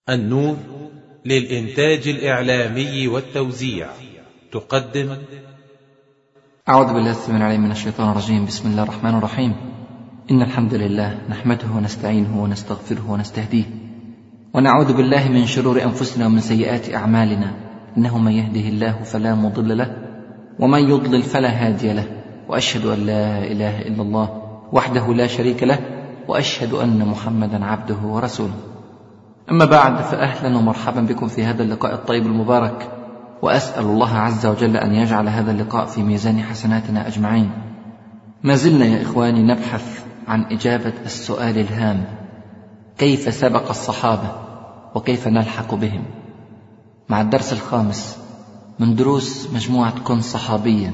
النور للإنتاج الإعلامي والتوزيع تقدم أعوذ بالله السميع العليم من الشيطان الرجيم بسم الله الرحمن الرحيم إن الحمد لله نحمده ونستعينه ونستغفره ونستهديه ونعوذ بالله من شرور أنفسنا ومن سيئات أعمالنا إنه من يهده الله فلا مضل له ومن يضلل فلا هادي له وأشهد أن لا إله إلا الله وحده لا شريك له وأشهد أن محمدا عبده ورسوله أما بعد فأهلا ومرحبا بكم في هذا اللقاء الطيب المبارك وأسأل الله عز وجل أن يجعل هذا اللقاء في ميزان حسناتنا أجمعين ما زلنا يا إخواني نبحث عن إجابة السؤال الهام كيف سبق الصحابة وكيف نلحق بهم مع الدرس الخامس من دروس مجموعة كن صحابيا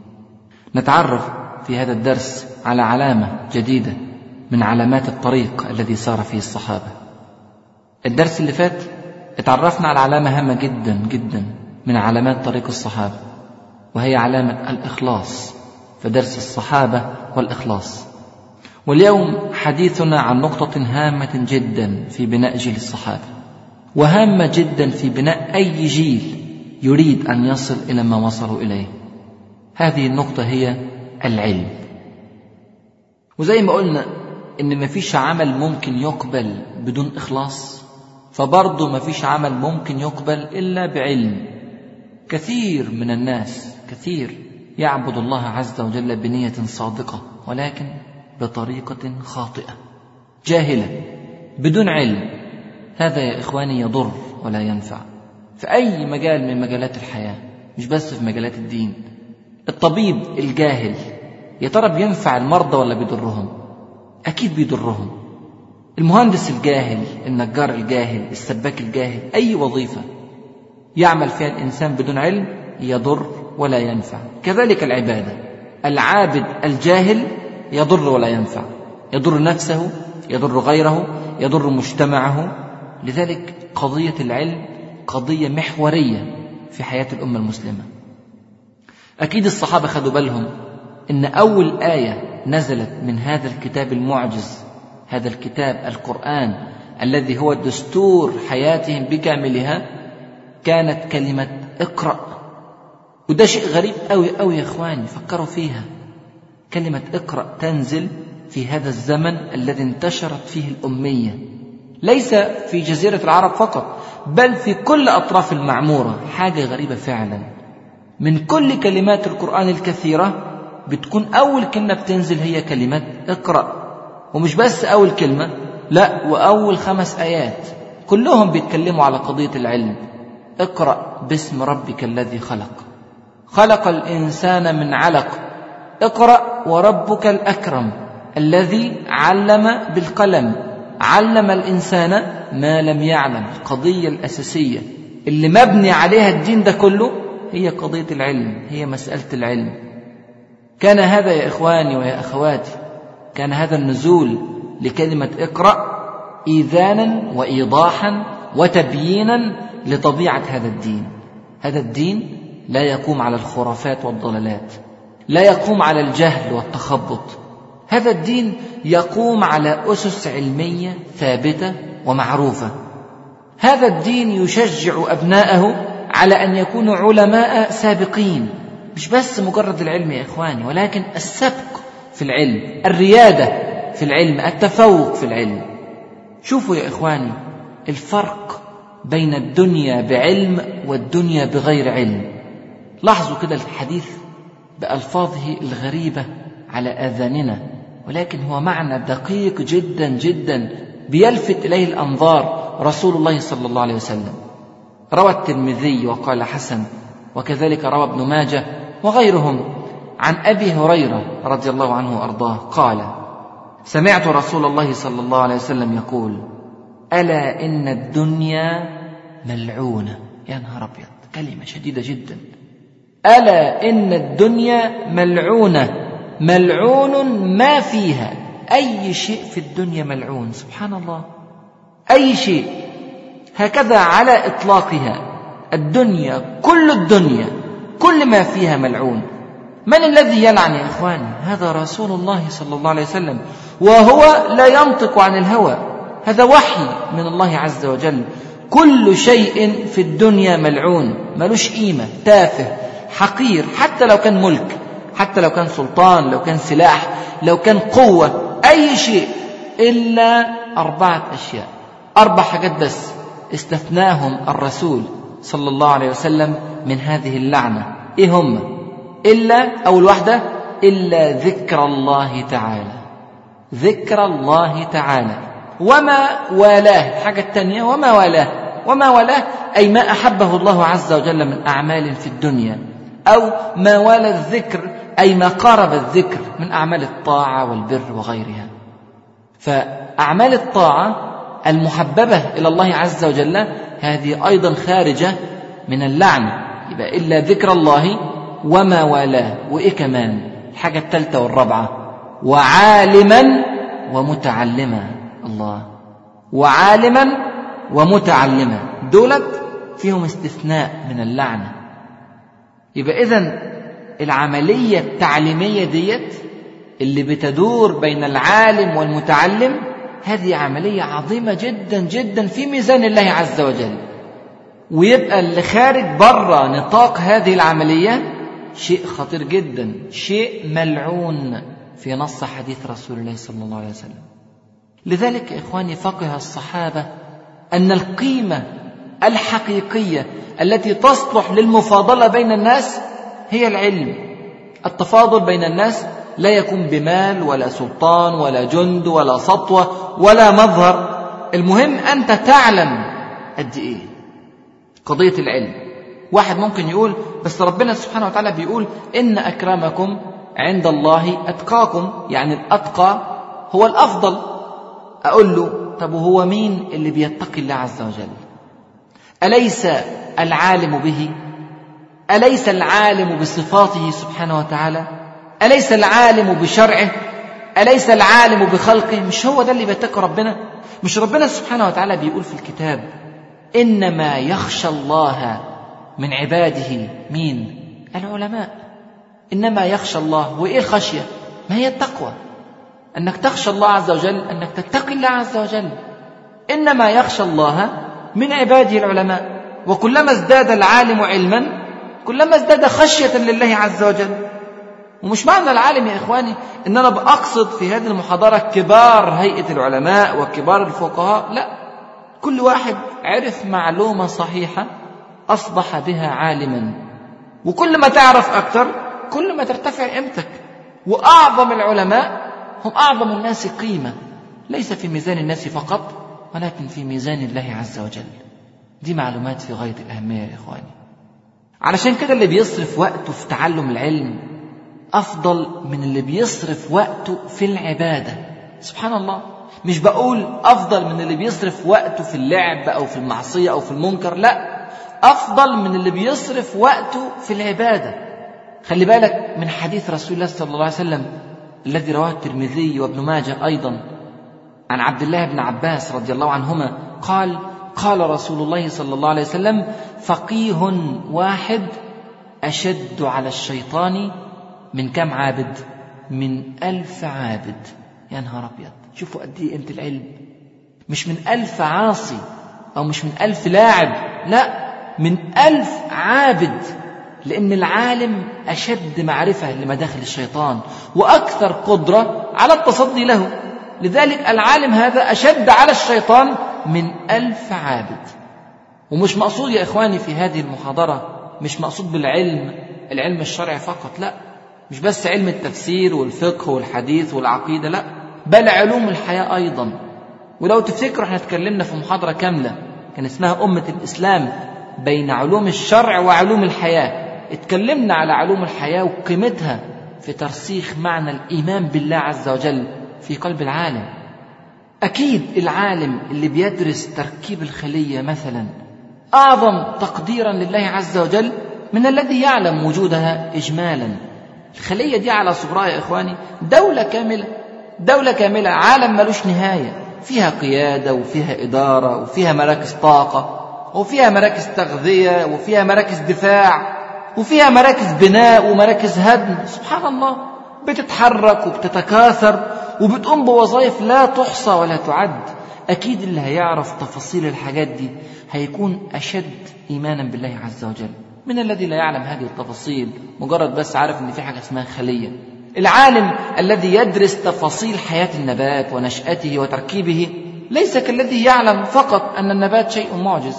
نتعرف في هذا الدرس على علامة جديدة من علامات الطريق الذي سار فيه الصحابة الدرس اللي فات اتعرفنا على علامة هامة جدا جدا من علامات طريق الصحابة وهي علامة الإخلاص في درس الصحابة والإخلاص واليوم حديثنا عن نقطة هامة جدا في بناء جيل الصحابة وهامة جدا في بناء أي جيل يريد أن يصل إلى ما وصلوا إليه هذه النقطة هي العلم وزي ما قلنا إن مفيش عمل ممكن يقبل بدون إخلاص فبرضه مفيش عمل ممكن يقبل إلا بعلم كثير من الناس كثير يعبد الله عز وجل بنية صادقة ولكن بطريقة خاطئة جاهلة بدون علم هذا يا إخواني يضر ولا ينفع في أي مجال من مجالات الحياة مش بس في مجالات الدين الطبيب الجاهل يا ترى بينفع المرضى ولا بيضرهم أكيد بيضرهم المهندس الجاهل النجار الجاهل السباك الجاهل أي وظيفة يعمل فيها الإنسان بدون علم يضر ولا ينفع كذلك العبادة العابد الجاهل يضر ولا ينفع يضر نفسه يضر غيره يضر مجتمعه لذلك قضية العلم قضية محورية في حياة الأمة المسلمة أكيد الصحابة خدوا بالهم إن أول آية نزلت من هذا الكتاب المعجز هذا الكتاب القرآن الذي هو دستور حياتهم بكاملها كانت كلمة اقرأ وده شيء غريب أوي أوي يا إخواني فكروا فيها كلمة اقرأ تنزل في هذا الزمن الذي انتشرت فيه الأمية ليس في جزيرة العرب فقط بل في كل أطراف المعمورة حاجة غريبة فعلا من كل كلمات القرآن الكثيرة بتكون أول كلمة بتنزل هي كلمة اقرأ ومش بس أول كلمة لا وأول خمس آيات كلهم بيتكلموا على قضية العلم اقرأ باسم ربك الذي خلق خلق الإنسان من علق اقرأ وربك الأكرم الذي علم بالقلم علم الإنسان ما لم يعلم القضية الأساسية اللي مبني عليها الدين ده كله هي قضية العلم هي مسألة العلم كان هذا يا إخواني ويا أخواتي كان هذا النزول لكلمة اقرأ إيذانا وإيضاحا وتبيينا لطبيعة هذا الدين هذا الدين لا يقوم على الخرافات والضلالات لا يقوم على الجهل والتخبط هذا الدين يقوم على أسس علمية ثابتة ومعروفة هذا الدين يشجع أبناءه على أن يكونوا علماء سابقين مش بس مجرد العلم يا إخواني ولكن السبق في العلم الريادة في العلم التفوق في العلم شوفوا يا إخواني الفرق بين الدنيا بعلم والدنيا بغير علم لاحظوا كده الحديث بألفاظه الغريبة على آذاننا ولكن هو معنى دقيق جدا جدا بيلفت إليه الأنظار رسول الله صلى الله عليه وسلم روى الترمذي وقال حسن وكذلك روى ابن ماجه وغيرهم عن أبي هريرة رضي الله عنه وأرضاه قال سمعت رسول الله صلى الله عليه وسلم يقول ألا إن الدنيا ملعونة يا نهار أبيض كلمة شديدة جدا ألا إن الدنيا ملعونة ملعون ما فيها أي شيء في الدنيا ملعون سبحان الله أي شيء هكذا على إطلاقها الدنيا كل الدنيا كل ما فيها ملعون من الذي يلعن يا إخواني هذا رسول الله صلى الله عليه وسلم وهو لا ينطق عن الهوى هذا وحي من الله عز وجل كل شيء في الدنيا ملعون ملوش قيمة تافه حقير حتى لو كان ملك حتى لو كان سلطان لو كان سلاح لو كان قوة أي شيء إلا أربعة أشياء أربع حاجات بس استثناهم الرسول صلى الله عليه وسلم من هذه اللعنة إيه هم إلا أول واحدة إلا ذكر الله تعالى ذكر الله تعالى وما والاه الحاجة الثانية وما والاه وما والاه أي ما أحبه الله عز وجل من أعمال في الدنيا أو ما والى الذكر أي ما قارب الذكر من أعمال الطاعة والبر وغيرها فأعمال الطاعة المحببة إلى الله عز وجل هذه أيضا خارجة من اللعنة يبقى إلا ذكر الله وما والاه وإيه كمان الحاجة الثالثة والرابعة وعالما ومتعلما الله وعالما ومتعلما دولت فيهم استثناء من اللعنة يبقى إذا العملية التعليمية ديت اللي بتدور بين العالم والمتعلم هذه عملية عظيمة جدا جدا في ميزان الله عز وجل ويبقى اللي خارج بره نطاق هذه العملية شيء خطير جدا شيء ملعون في نص حديث رسول الله صلى الله عليه وسلم لذلك يا إخواني فقه الصحابة أن القيمة الحقيقية التي تصلح للمفاضلة بين الناس هي العلم التفاضل بين الناس لا يكون بمال ولا سلطان ولا جند ولا سطوة ولا مظهر المهم أنت تعلم قد إيه قضية العلم واحد ممكن يقول بس ربنا سبحانه وتعالى بيقول إن أكرمكم عند الله أتقاكم يعني الأتقى هو الأفضل أقول له طب وهو مين اللي بيتقي الله عز وجل أليس العالم به أليس العالم بصفاته سبحانه وتعالى أليس العالم بشرعه أليس العالم بخلقه مش هو ده اللي بيتقي ربنا مش ربنا سبحانه وتعالى بيقول في الكتاب إنما يخشى الله من عباده مين العلماء إنما يخشى الله وإيه الخشية ما هي التقوى أنك تخشى الله عز وجل أنك تتقي الله عز وجل إنما يخشى الله من عباده العلماء وكلما ازداد العالم علما كلما ازداد خشية لله عز وجل ومش معنى العالم يا إخواني إن أنا بأقصد في هذه المحاضرة كبار هيئة العلماء وكبار الفقهاء لا كل واحد عرف معلومة صحيحة أصبح بها عالما وكل ما تعرف أكثر كل ما ترتفع قيمتك وأعظم العلماء هم أعظم الناس قيمة ليس في ميزان الناس فقط ولكن في ميزان الله عز وجل دي معلومات في غاية الأهمية يا إخواني علشان كده اللي بيصرف وقته في تعلم العلم أفضل من اللي بيصرف وقته في العبادة سبحان الله مش بقول أفضل من اللي بيصرف وقته في اللعب أو في المعصية أو في المنكر لا أفضل من اللي بيصرف وقته في العبادة خلي بالك من حديث رسول الله صلى الله عليه وسلم الذي رواه الترمذي وابن ماجه أيضا عن عبد الله بن عباس رضي الله عنهما قال قال رسول الله صلى الله عليه وسلم فقيه واحد أشد على الشيطان من كم عابد من ألف عابد يا نهار أبيض شوفوا قد إيه قيمة العلم مش من ألف عاصي أو مش من ألف لاعب لا من ألف عابد لأن العالم أشد معرفة لمداخل الشيطان وأكثر قدرة على التصدي له لذلك العالم هذا أشد على الشيطان من ألف عابد ومش مقصود يا إخواني في هذه المحاضرة مش مقصود بالعلم العلم الشرعي فقط لا مش بس علم التفسير والفقه والحديث والعقيدة لا بل علوم الحياة أيضا ولو تفتكروا احنا اتكلمنا في محاضرة كاملة كان اسمها أمة الإسلام بين علوم الشرع وعلوم الحياة اتكلمنا على علوم الحياة وقيمتها في ترسيخ معنى الإيمان بالله عز وجل في قلب العالم أكيد العالم اللي بيدرس تركيب الخلية مثلا أعظم تقديرا لله عز وجل من الذي يعلم وجودها إجمالا الخلية دي على صغرها يا إخواني دولة كاملة دولة كاملة عالم ملوش نهاية فيها قيادة وفيها إدارة وفيها مراكز طاقة وفيها مراكز تغذية وفيها مراكز دفاع وفيها مراكز بناء ومراكز هدم سبحان الله بتتحرك وبتتكاثر وبتقوم بوظائف لا تحصى ولا تعد أكيد اللي هيعرف تفاصيل الحاجات دي هيكون أشد إيمانا بالله عز وجل من الذي لا يعلم هذه التفاصيل مجرد بس عارف ان في حاجه اسمها خليه العالم الذي يدرس تفاصيل حياه النبات ونشاته وتركيبه ليس كالذي يعلم فقط ان النبات شيء معجز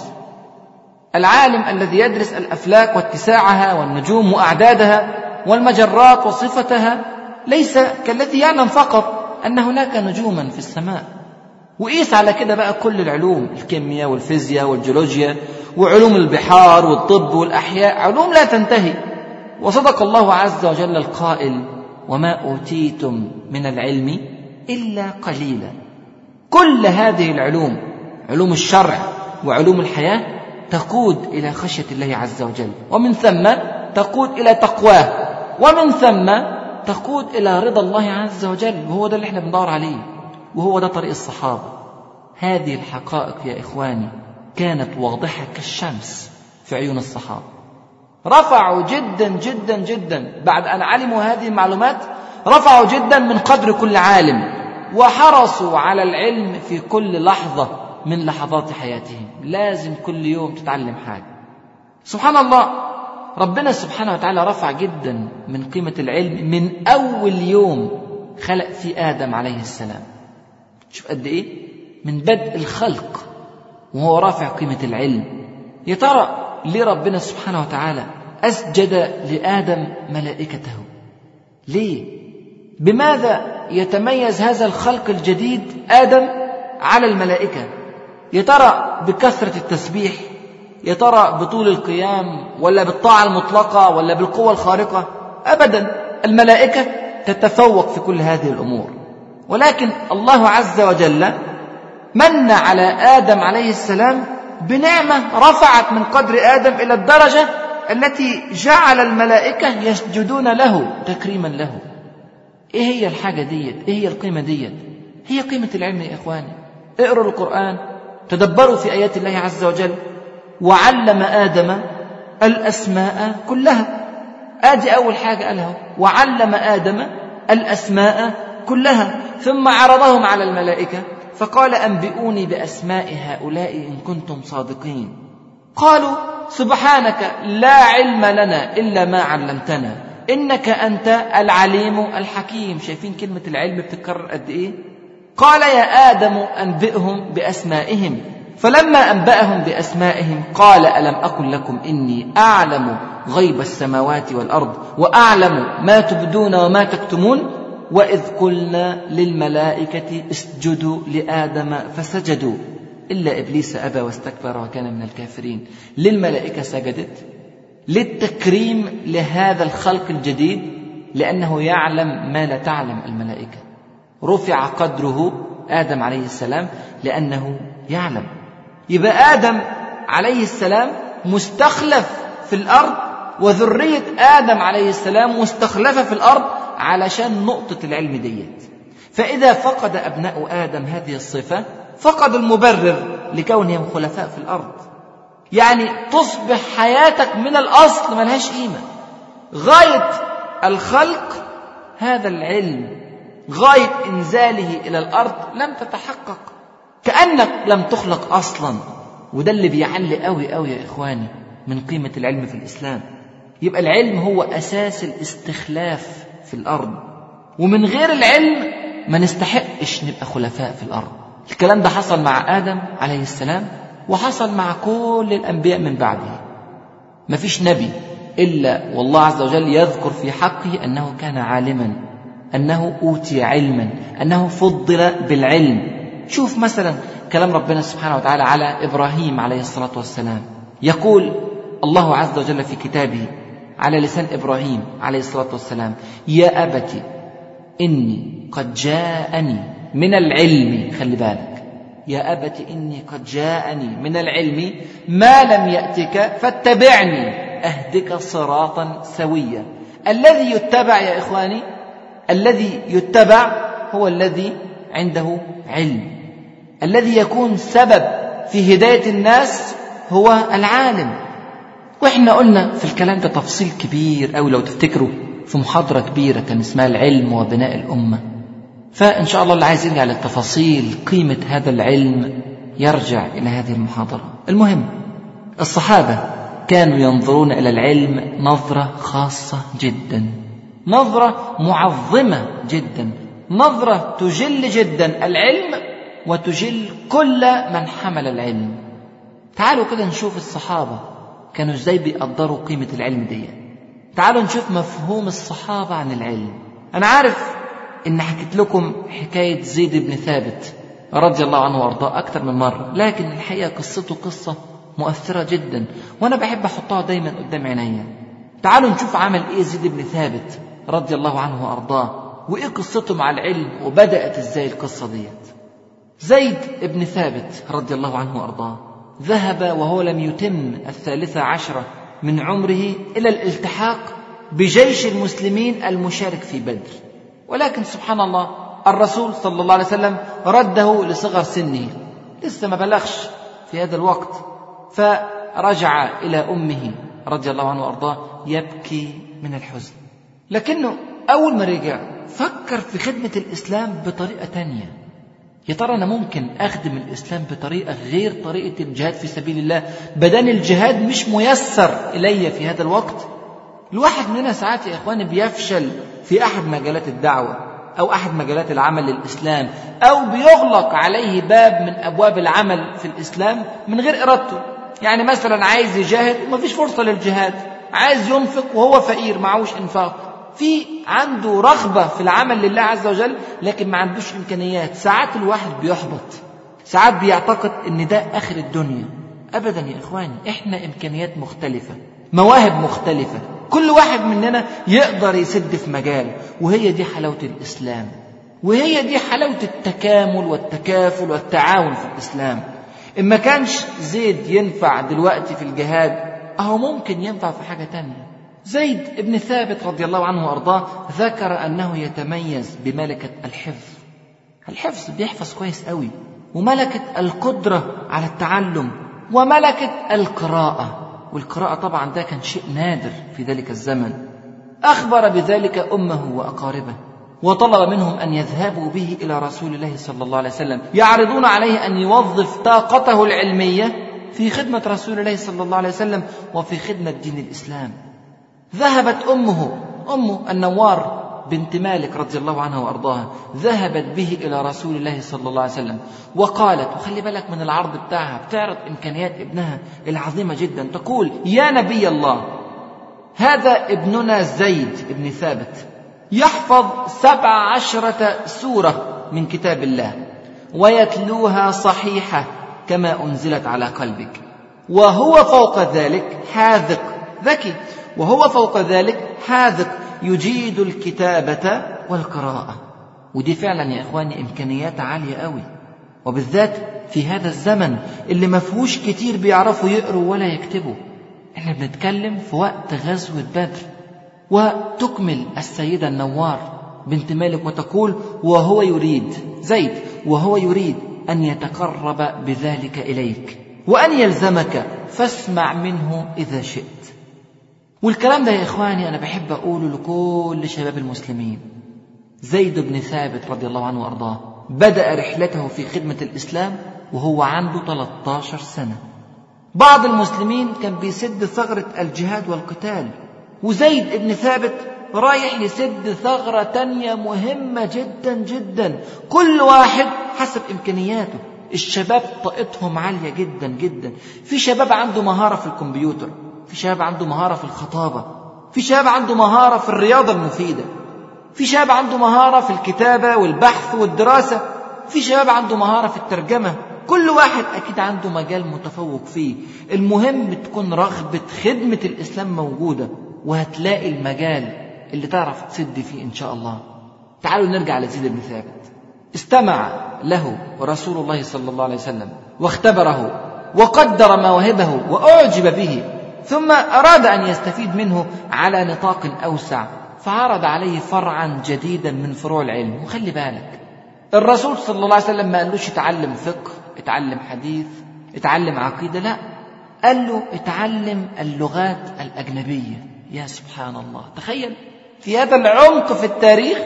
العالم الذي يدرس الافلاك واتساعها والنجوم واعدادها والمجرات وصفتها ليس كالذي يعلم فقط ان هناك نجوما في السماء وقيس على كده بقى كل العلوم الكيمياء والفيزياء والجيولوجيا وعلوم البحار والطب والأحياء علوم لا تنتهي وصدق الله عز وجل القائل وما أوتيتم من العلم إلا قليلا كل هذه العلوم علوم الشرع وعلوم الحياة تقود إلى خشية الله عز وجل ومن ثم تقود إلى تقواه ومن ثم تقود إلى رضا الله عز وجل وهو ده اللي احنا بندور عليه وهو ده طريق الصحابة هذه الحقائق يا إخواني كانت واضحة كالشمس في عيون الصحابة رفعوا جدا جدا جدا بعد أن علموا هذه المعلومات رفعوا جدا من قدر كل عالم وحرصوا على العلم في كل لحظة من لحظات حياتهم لازم كل يوم تتعلم حاجة سبحان الله ربنا سبحانه وتعالى رفع جدا من قيمة العلم من أول يوم خلق في آدم عليه السلام شوف قد إيه من بدء الخلق وهو رافع قيمة العلم يا ترى ليه ربنا سبحانه وتعالى أسجد لآدم ملائكته ليه بماذا يتميز هذا الخلق الجديد آدم على الملائكة يا ترى بكثرة التسبيح يا ترى بطول القيام ولا بالطاعة المطلقة ولا بالقوة الخارقة أبدا الملائكة تتفوق في كل هذه الأمور ولكن الله عز وجل من على آدم عليه السلام بنعمة رفعت من قدر آدم إلى الدرجة التي جعل الملائكة يسجدون له تكريما له إيه هي الحاجة ديت إيه هي القيمة ديت هي قيمة العلم يا إخواني اقروا القرآن تدبروا في آيات الله عز وجل وعلم آدم الأسماء كلها آدي أول حاجة قالها وعلم آدم الأسماء كلها ثم عرضهم على الملائكة فقال أنبئوني بأسماء هؤلاء إن كنتم صادقين قالوا سبحانك لا علم لنا إلا ما علمتنا إنك أنت العليم الحكيم شايفين كلمة العلم بتتكرر قد إيه قال يا آدم أنبئهم بأسمائهم فلما أنبأهم بأسمائهم قال ألم أقل لكم إني أعلم غيب السماوات والأرض وأعلم ما تبدون وما تكتمون وإذ قلنا للملائكة اسجدوا لآدم فسجدوا إلا إبليس أبى واستكبر وكان من الكافرين للملائكة سجدت للتكريم لهذا الخلق الجديد لأنه يعلم ما لا تعلم الملائكة رفع قدره آدم عليه السلام لأنه يعلم يبقى آدم عليه السلام مستخلف في الأرض وذرية آدم عليه السلام مستخلفة في الأرض علشان نقطة العلم ديت فإذا فقد أبناء آدم هذه الصفة فقد المبرر لكونهم خلفاء في الأرض يعني تصبح حياتك من الأصل ملهاش قيمة غاية الخلق هذا العلم غاية إنزاله إلى الأرض لم تتحقق كأنك لم تخلق أصلا وده اللي بيعلي قوي قوي يا إخواني من قيمة العلم في الإسلام يبقى العلم هو أساس الاستخلاف في الأرض ومن غير العلم ما نستحقش نبقى خلفاء في الأرض الكلام ده حصل مع آدم عليه السلام وحصل مع كل الأنبياء من بعده ما فيش نبي إلا والله عز وجل يذكر في حقه أنه كان عالما أنه أوتي علما أنه فضل بالعلم شوف مثلا كلام ربنا سبحانه وتعالى على إبراهيم عليه الصلاة والسلام يقول الله عز وجل في كتابه على لسان إبراهيم عليه الصلاة والسلام يا أبت إني قد جاءني من العلم خلي بالك يا أبت إني قد جاءني من العلم ما لم يأتك فاتبعني أهدك صراطا سويا الذي يتبع يا إخواني الذي يتبع هو الذي عنده علم الذي يكون سبب في هداية الناس هو العالم واحنا قلنا في الكلام ده تفصيل كبير أو لو تفتكروا في محاضرة كبيرة كان اسمها العلم وبناء الأمة فإن شاء الله اللي عايز يرجع للتفاصيل قيمة هذا العلم يرجع إلى هذه المحاضرة المهم الصحابة كانوا ينظرون إلى العلم نظرة خاصة جدا نظرة معظمة جدا نظرة تجل جدا العلم وتجل كل من حمل العلم تعالوا كده نشوف الصحابة كانوا ازاي بيقدروا قيمة العلم دي تعالوا نشوف مفهوم الصحابة عن العلم أنا عارف إن حكيت لكم حكاية زيد بن ثابت رضي الله عنه وأرضاه أكثر من مرة لكن الحقيقة قصته قصة مؤثرة جدا وأنا بحب أحطها دايما قدام عينيا تعالوا نشوف عمل إيه زيد بن ثابت رضي الله عنه وأرضاه وإيه قصته مع العلم وبدأت إزاي القصة ديت زيد بن ثابت رضي الله عنه وأرضاه ذهب وهو لم يتم الثالثة عشرة من عمره إلى الالتحاق بجيش المسلمين المشارك في بدر ولكن سبحان الله الرسول صلى الله عليه وسلم رده لصغر سنه لسه ما بلغش في هذا الوقت فرجع إلى أمه رضي الله عنه وأرضاه يبكي من الحزن لكنه أول ما رجع فكر في خدمة الإسلام بطريقة تانية يا ترى أنا ممكن أخدم الإسلام بطريقة غير طريقة الجهاد في سبيل الله بدل الجهاد مش ميسر إلي في هذا الوقت الواحد مننا ساعات يا إخواني بيفشل في أحد مجالات الدعوة أو أحد مجالات العمل للإسلام أو بيغلق عليه باب من أبواب العمل في الإسلام من غير إرادته يعني مثلا عايز يجاهد ومفيش فرصة للجهاد عايز ينفق وهو فقير معهوش إنفاق في عنده رغبة في العمل لله عز وجل لكن ما عندوش إمكانيات ساعات الواحد بيحبط ساعات بيعتقد إن ده آخر الدنيا أبدا يا إخواني إحنا إمكانيات مختلفة مواهب مختلفة كل واحد مننا يقدر يسد في مجال وهي دي حلاوة الإسلام وهي دي حلاوة التكامل والتكافل والتعاون في الإسلام إن ما كانش زيد ينفع دلوقتي في الجهاد أهو ممكن ينفع في حاجة تانية زيد بن ثابت رضي الله عنه وأرضاه ذكر أنه يتميز بملكة الحفظ الحفظ بيحفظ كويس قوي وملكة القدرة على التعلم وملكة القراءة والقراءة طبعا ده كان شيء نادر في ذلك الزمن أخبر بذلك أمه وأقاربه وطلب منهم أن يذهبوا به إلى رسول الله صلى الله عليه وسلم يعرضون عليه أن يوظف طاقته العلمية في خدمة رسول الله صلى الله عليه وسلم وفي خدمة دين الإسلام ذهبت أمه أم النوار بنت مالك رضي الله عنها وأرضاها ذهبت به إلى رسول الله صلى الله عليه وسلم وقالت وخلي بالك من العرض بتاعها بتعرض إمكانيات ابنها العظيمة جدا تقول يا نبي الله هذا ابننا زيد بن ثابت يحفظ سبع عشرة سورة من كتاب الله ويتلوها صحيحة كما أنزلت على قلبك وهو فوق ذلك حاذق ذكي وهو فوق ذلك حاذق يجيد الكتابة والقراءة ودي فعلا يا إخواني إمكانيات عالية قوي وبالذات في هذا الزمن اللي ما فيهوش كتير بيعرفوا يقروا ولا يكتبوا احنا بنتكلم في وقت غزوة بدر وتكمل السيدة النوار بنت مالك وتقول وهو يريد زيد وهو يريد أن يتقرب بذلك إليك وأن يلزمك فاسمع منه إذا شئت والكلام ده يا إخواني أنا بحب أقوله لكل شباب المسلمين زيد بن ثابت رضي الله عنه وأرضاه بدأ رحلته في خدمة الإسلام وهو عنده 13 سنة بعض المسلمين كان بيسد ثغرة الجهاد والقتال وزيد بن ثابت رايح يسد ثغرة تانية مهمة جدا جدا كل واحد حسب إمكانياته الشباب طاقتهم عالية جدا جدا في شباب عنده مهارة في الكمبيوتر في شاب عنده مهارة في الخطابة في شاب عنده مهارة في الرياضة المفيدة في شاب عنده مهارة في الكتابة والبحث والدراسة في شباب عنده مهارة في الترجمة كل واحد أكيد عنده مجال متفوق فيه المهم تكون رغبة خدمة الإسلام موجودة وهتلاقي المجال اللي تعرف تسد فيه إن شاء الله تعالوا نرجع لزيد بن ثابت استمع له رسول الله صلى الله عليه وسلم واختبره وقدر مواهبه وأعجب به ثم أراد أن يستفيد منه على نطاق أوسع فعرض عليه فرعا جديدا من فروع العلم وخلي بالك الرسول صلى الله عليه وسلم ما قالوش اتعلم فقه اتعلم حديث اتعلم عقيدة لا قال له اتعلم اللغات الأجنبية يا سبحان الله تخيل في هذا العمق في التاريخ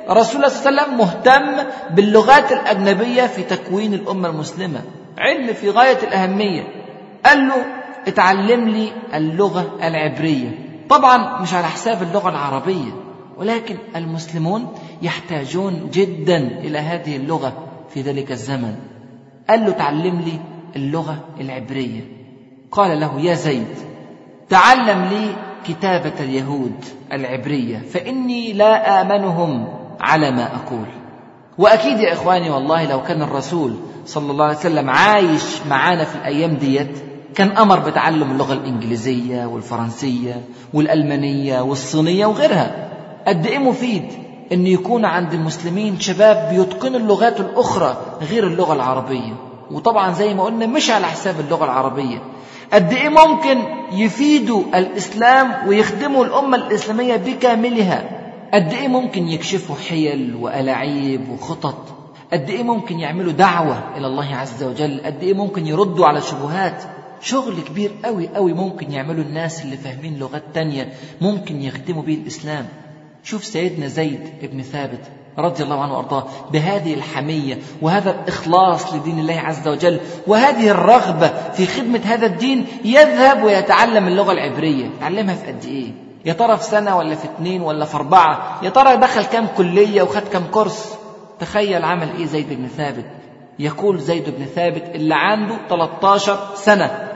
رسول الله صلى الله عليه وسلم مهتم باللغات الأجنبية في تكوين الأمة المسلمة علم في غاية الأهمية قال له اتعلم لي اللغة العبرية طبعا مش على حساب اللغة العربية ولكن المسلمون يحتاجون جدا إلى هذه اللغة في ذلك الزمن قال له تعلم لي اللغة العبرية قال له يا زيد تعلم لي كتابة اليهود العبرية فإني لا آمنهم على ما أقول وأكيد يا إخواني والله لو كان الرسول صلى الله عليه وسلم عايش معانا في الأيام ديت كان أمر بتعلم اللغة الإنجليزية والفرنسية والألمانية والصينية وغيرها قد إيه مفيد أن يكون عند المسلمين شباب بيتقنوا اللغات الأخرى غير اللغة العربية وطبعا زي ما قلنا مش على حساب اللغة العربية قد إيه ممكن يفيدوا الإسلام ويخدموا الأمة الإسلامية بكاملها قد إيه ممكن يكشفوا حيل وألاعيب وخطط قد إيه ممكن يعملوا دعوة إلى الله عز وجل قد إيه ممكن يردوا على شبهات شغل كبير قوي قوي ممكن يعملوا الناس اللي فاهمين لغات تانية ممكن يخدموا بيه الإسلام شوف سيدنا زيد بن ثابت رضي الله عنه وارضاه بهذه الحميه وهذا الاخلاص لدين الله عز وجل وهذه الرغبه في خدمه هذا الدين يذهب ويتعلم اللغه العبريه يتعلمها في قد ايه يا ترى في سنه ولا في اتنين ولا في اربعه يا ترى دخل كام كليه وخد كام كورس تخيل عمل ايه زيد بن ثابت يقول زيد بن ثابت اللي عنده 13 سنه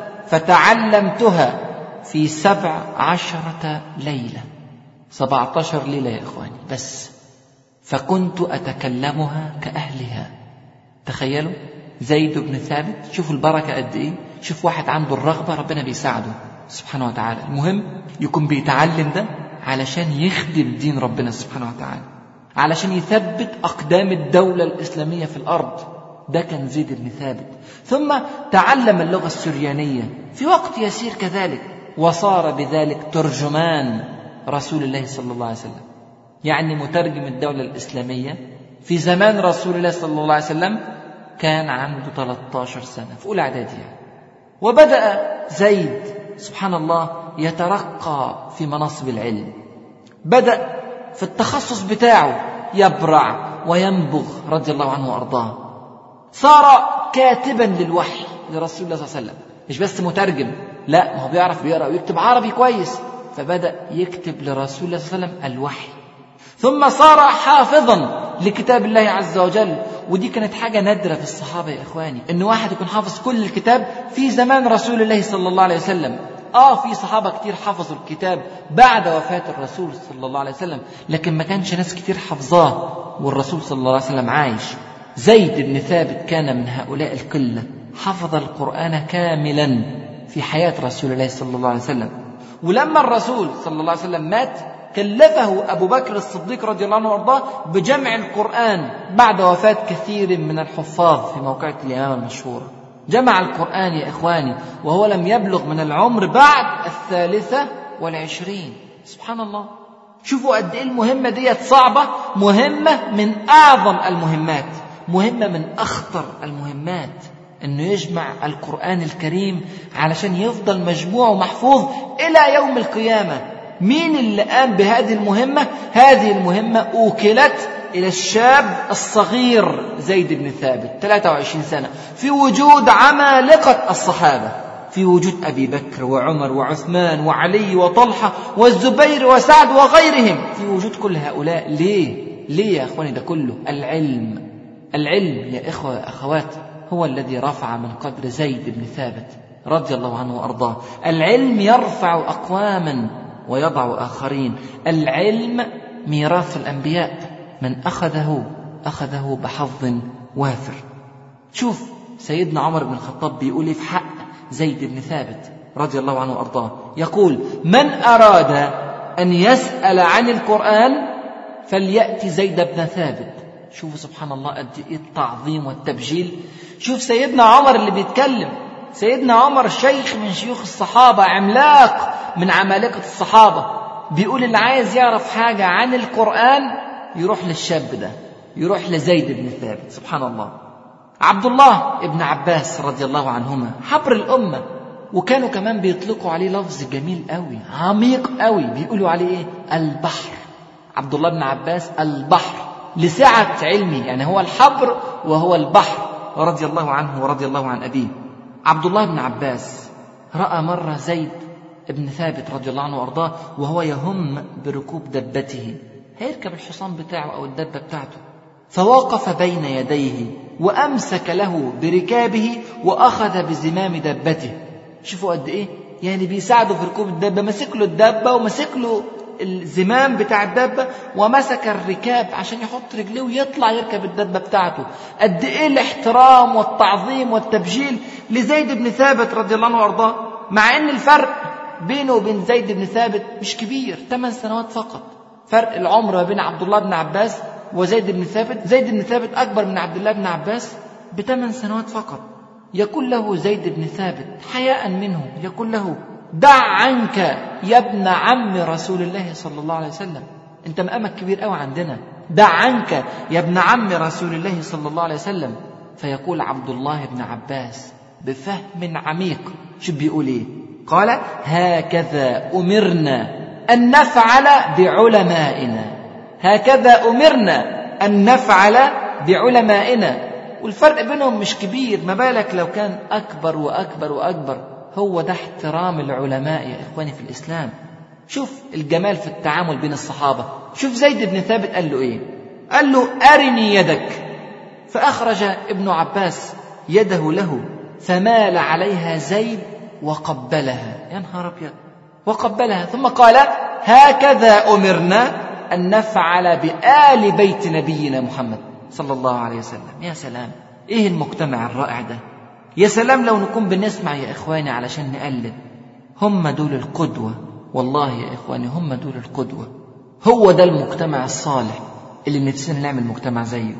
فتعلمتها في سبع عشرة ليلة سبعة عشر ليلة يا إخواني بس فكنت أتكلمها كأهلها تخيلوا زيد بن ثابت شوفوا البركة قد إيه شوف واحد عنده الرغبة ربنا بيساعده سبحانه وتعالى المهم يكون بيتعلم ده علشان يخدم دين ربنا سبحانه وتعالى علشان يثبت أقدام الدولة الإسلامية في الأرض ده كان زيد بن ثابت ثم تعلم اللغة السريانية في وقت يسير كذلك وصار بذلك ترجمان رسول الله صلى الله عليه وسلم يعني مترجم الدولة الإسلامية في زمان رسول الله صلى الله عليه وسلم كان عنده 13 سنة في أولى إعدادي يعني. وبدأ زيد سبحان الله يترقى في مناصب العلم بدأ في التخصص بتاعه يبرع وينبغ رضي الله عنه وأرضاه صار كاتبا للوحي لرسول الله صلى الله عليه وسلم مش بس مترجم لا ما هو بيعرف بيقرا ويكتب عربي كويس فبدا يكتب لرسول الله صلى الله عليه وسلم الوحي ثم صار حافظا لكتاب الله عز وجل ودي كانت حاجة نادرة في الصحابة يا إخواني إن واحد يكون حافظ كل الكتاب في زمان رسول الله صلى الله عليه وسلم آه في صحابة كتير حفظوا الكتاب بعد وفاة الرسول صلى الله عليه وسلم لكن ما كانش ناس كتير حفظاه والرسول صلى الله عليه وسلم عايش زيد بن ثابت كان من هؤلاء القلة حفظ القرآن كاملا في حياة رسول الله صلى الله عليه وسلم ولما الرسول صلى الله عليه وسلم مات كلفه أبو بكر الصديق رضي الله عنه وارضاه بجمع القرآن بعد وفاة كثير من الحفاظ في موقعة الإمامة المشهورة جمع القرآن يا إخواني وهو لم يبلغ من العمر بعد الثالثة والعشرين سبحان الله شوفوا قد إيه المهمة ديت صعبة مهمة من أعظم المهمات مهمة من أخطر المهمات أنه يجمع القرآن الكريم علشان يفضل مجموع ومحفوظ إلى يوم القيامة مين اللي قام بهذه المهمة؟ هذه المهمة أوكلت إلى الشاب الصغير زيد بن ثابت 23 سنة في وجود عمالقة الصحابة في وجود أبي بكر وعمر وعثمان وعلي وطلحة والزبير وسعد وغيرهم في وجود كل هؤلاء ليه؟ ليه يا أخواني ده كله؟ العلم العلم يا إخوة أخوات هو الذي رفع من قدر زيد بن ثابت رضي الله عنه وأرضاه العلم يرفع أقواما ويضع آخرين العلم ميراث الأنبياء من أخذه أخذه بحظ وافر شوف سيدنا عمر بن الخطاب بيقول إيه في حق زيد بن ثابت رضي الله عنه وأرضاه يقول من أراد أن يسأل عن القرآن فليأتي زيد بن ثابت شوفوا سبحان الله قد ايه التعظيم والتبجيل شوف سيدنا عمر اللي بيتكلم سيدنا عمر شيخ من شيوخ الصحابة عملاق من عمالقة الصحابة بيقول اللي عايز يعرف حاجة عن القرآن يروح للشاب ده يروح لزيد بن ثابت سبحان الله عبد الله ابن عباس رضي الله عنهما حبر الأمة وكانوا كمان بيطلقوا عليه لفظ جميل قوي عميق قوي بيقولوا عليه ايه البحر عبد الله بن عباس البحر لسعة علمه يعني هو الحبر وهو البحر رضي الله عنه ورضي الله عن أبيه عبد الله بن عباس رأى مرة زيد بن ثابت رضي الله عنه وأرضاه وهو يهم بركوب دبته هيركب الحصان بتاعه أو الدبة بتاعته فوقف بين يديه وأمسك له بركابه وأخذ بزمام دبته شوفوا قد إيه يعني بيساعده في ركوب الدبة مسك له الدبة ومسك له الزمام بتاع الدبة ومسك الركاب عشان يحط رجليه ويطلع يركب الدبة بتاعته قد ايه الاحترام والتعظيم والتبجيل لزيد بن ثابت رضي الله عنه وارضاه مع ان الفرق بينه وبين زيد بن ثابت مش كبير 8 سنوات فقط فرق العمر ما بين عبد الله بن عباس وزيد بن ثابت زيد بن ثابت اكبر من عبد الله بن عباس بثمان سنوات فقط يقول له زيد بن ثابت حياء منه يقول له دع عنك يا ابن عم رسول الله صلى الله عليه وسلم انت مقامك كبير قوي عندنا دع عنك يا ابن عم رسول الله صلى الله عليه وسلم فيقول عبد الله بن عباس بفهم عميق شو بيقول ايه قال هكذا امرنا ان نفعل بعلمائنا هكذا امرنا ان نفعل بعلمائنا والفرق بينهم مش كبير ما بالك لو كان اكبر واكبر واكبر هو ده احترام العلماء يا إخواني في الإسلام شوف الجمال في التعامل بين الصحابة شوف زيد بن ثابت قال له إيه قال له أرني يدك فأخرج ابن عباس يده له فمال عليها زيد وقبلها يا نهار أبيض وقبلها ثم قال هكذا أمرنا أن نفعل بآل بيت نبينا محمد صلى الله عليه وسلم يا سلام إيه المجتمع الرائع ده يا سلام لو نكون بنسمع يا إخواني علشان نقلد هم دول القدوة والله يا إخواني هم دول القدوة هو ده المجتمع الصالح اللي نفسنا نعمل مجتمع زيه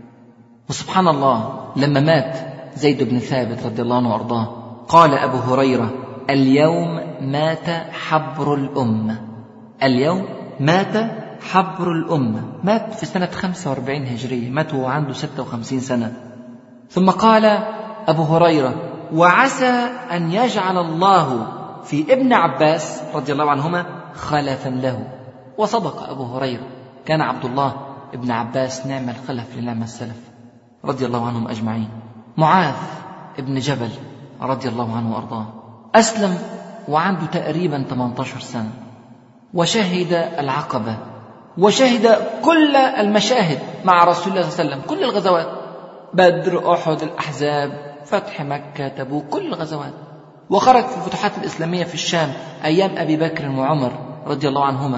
وسبحان الله لما مات زيد بن ثابت رضي الله عنه وأرضاه قال أبو هريرة اليوم مات حبر الأمة اليوم مات حبر الأمة مات في سنة 45 هجرية مات وهو عنده 56 سنة ثم قال أبو هريرة وعسى أن يجعل الله في ابن عباس رضي الله عنهما خلفا له وصدق أبو هريرة كان عبد الله ابن عباس نعم الخلف لنعم السلف رضي الله عنهم أجمعين معاذ ابن جبل رضي الله عنه وأرضاه أسلم وعنده تقريبا 18 سنة وشهد العقبة وشهد كل المشاهد مع رسول الله صلى الله عليه وسلم كل الغزوات بدر أحد الأحزاب فتح مكة تبوك كل الغزوات وخرج في الفتوحات الإسلامية في الشام أيام أبي بكر وعمر رضي الله عنهما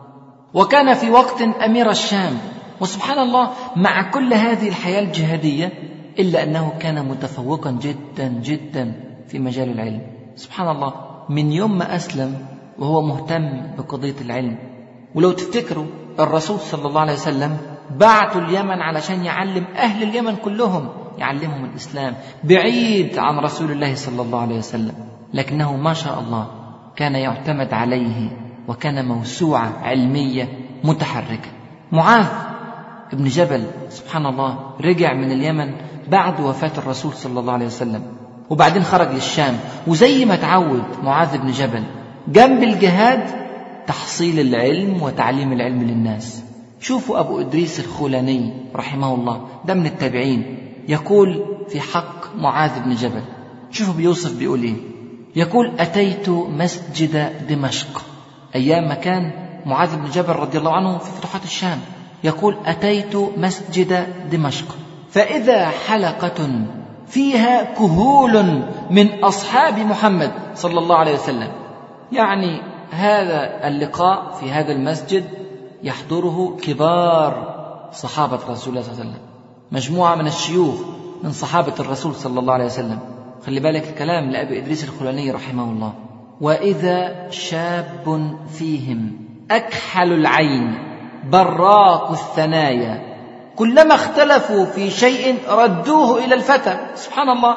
وكان في وقت أمير الشام وسبحان الله مع كل هذه الحياة الجهادية إلا أنه كان متفوقا جدا جدا في مجال العلم سبحان الله من يوم ما أسلم وهو مهتم بقضية العلم ولو تفتكروا الرسول صلى الله عليه وسلم بعتوا اليمن علشان يعلم أهل اليمن كلهم يعلمهم الإسلام بعيد عن رسول الله صلى الله عليه وسلم لكنه ما شاء الله كان يعتمد عليه وكان موسوعة علمية متحركة معاذ ابن جبل سبحان الله رجع من اليمن بعد وفاة الرسول صلى الله عليه وسلم وبعدين خرج للشام وزي ما تعود معاذ بن جبل جنب الجهاد تحصيل العلم وتعليم العلم للناس شوفوا أبو إدريس الخولاني رحمه الله ده من التابعين يقول في حق معاذ بن جبل شوفوا بيوصف بيقول ايه يقول أتيت مسجد دمشق أيام ما كان معاذ بن جبل رضي الله عنه في فتوحات الشام يقول أتيت مسجد دمشق فإذا حلقة فيها كهول من أصحاب محمد صلى الله عليه وسلم يعني هذا اللقاء في هذا المسجد يحضره كبار صحابة رسول الله صلى الله عليه وسلم مجموعة من الشيوخ من صحابة الرسول صلى الله عليه وسلم خلي بالك الكلام لأبي إدريس الخلاني رحمه الله وإذا شاب فيهم أكحل العين براق الثنايا كلما اختلفوا في شيء ردوه إلى الفتى سبحان الله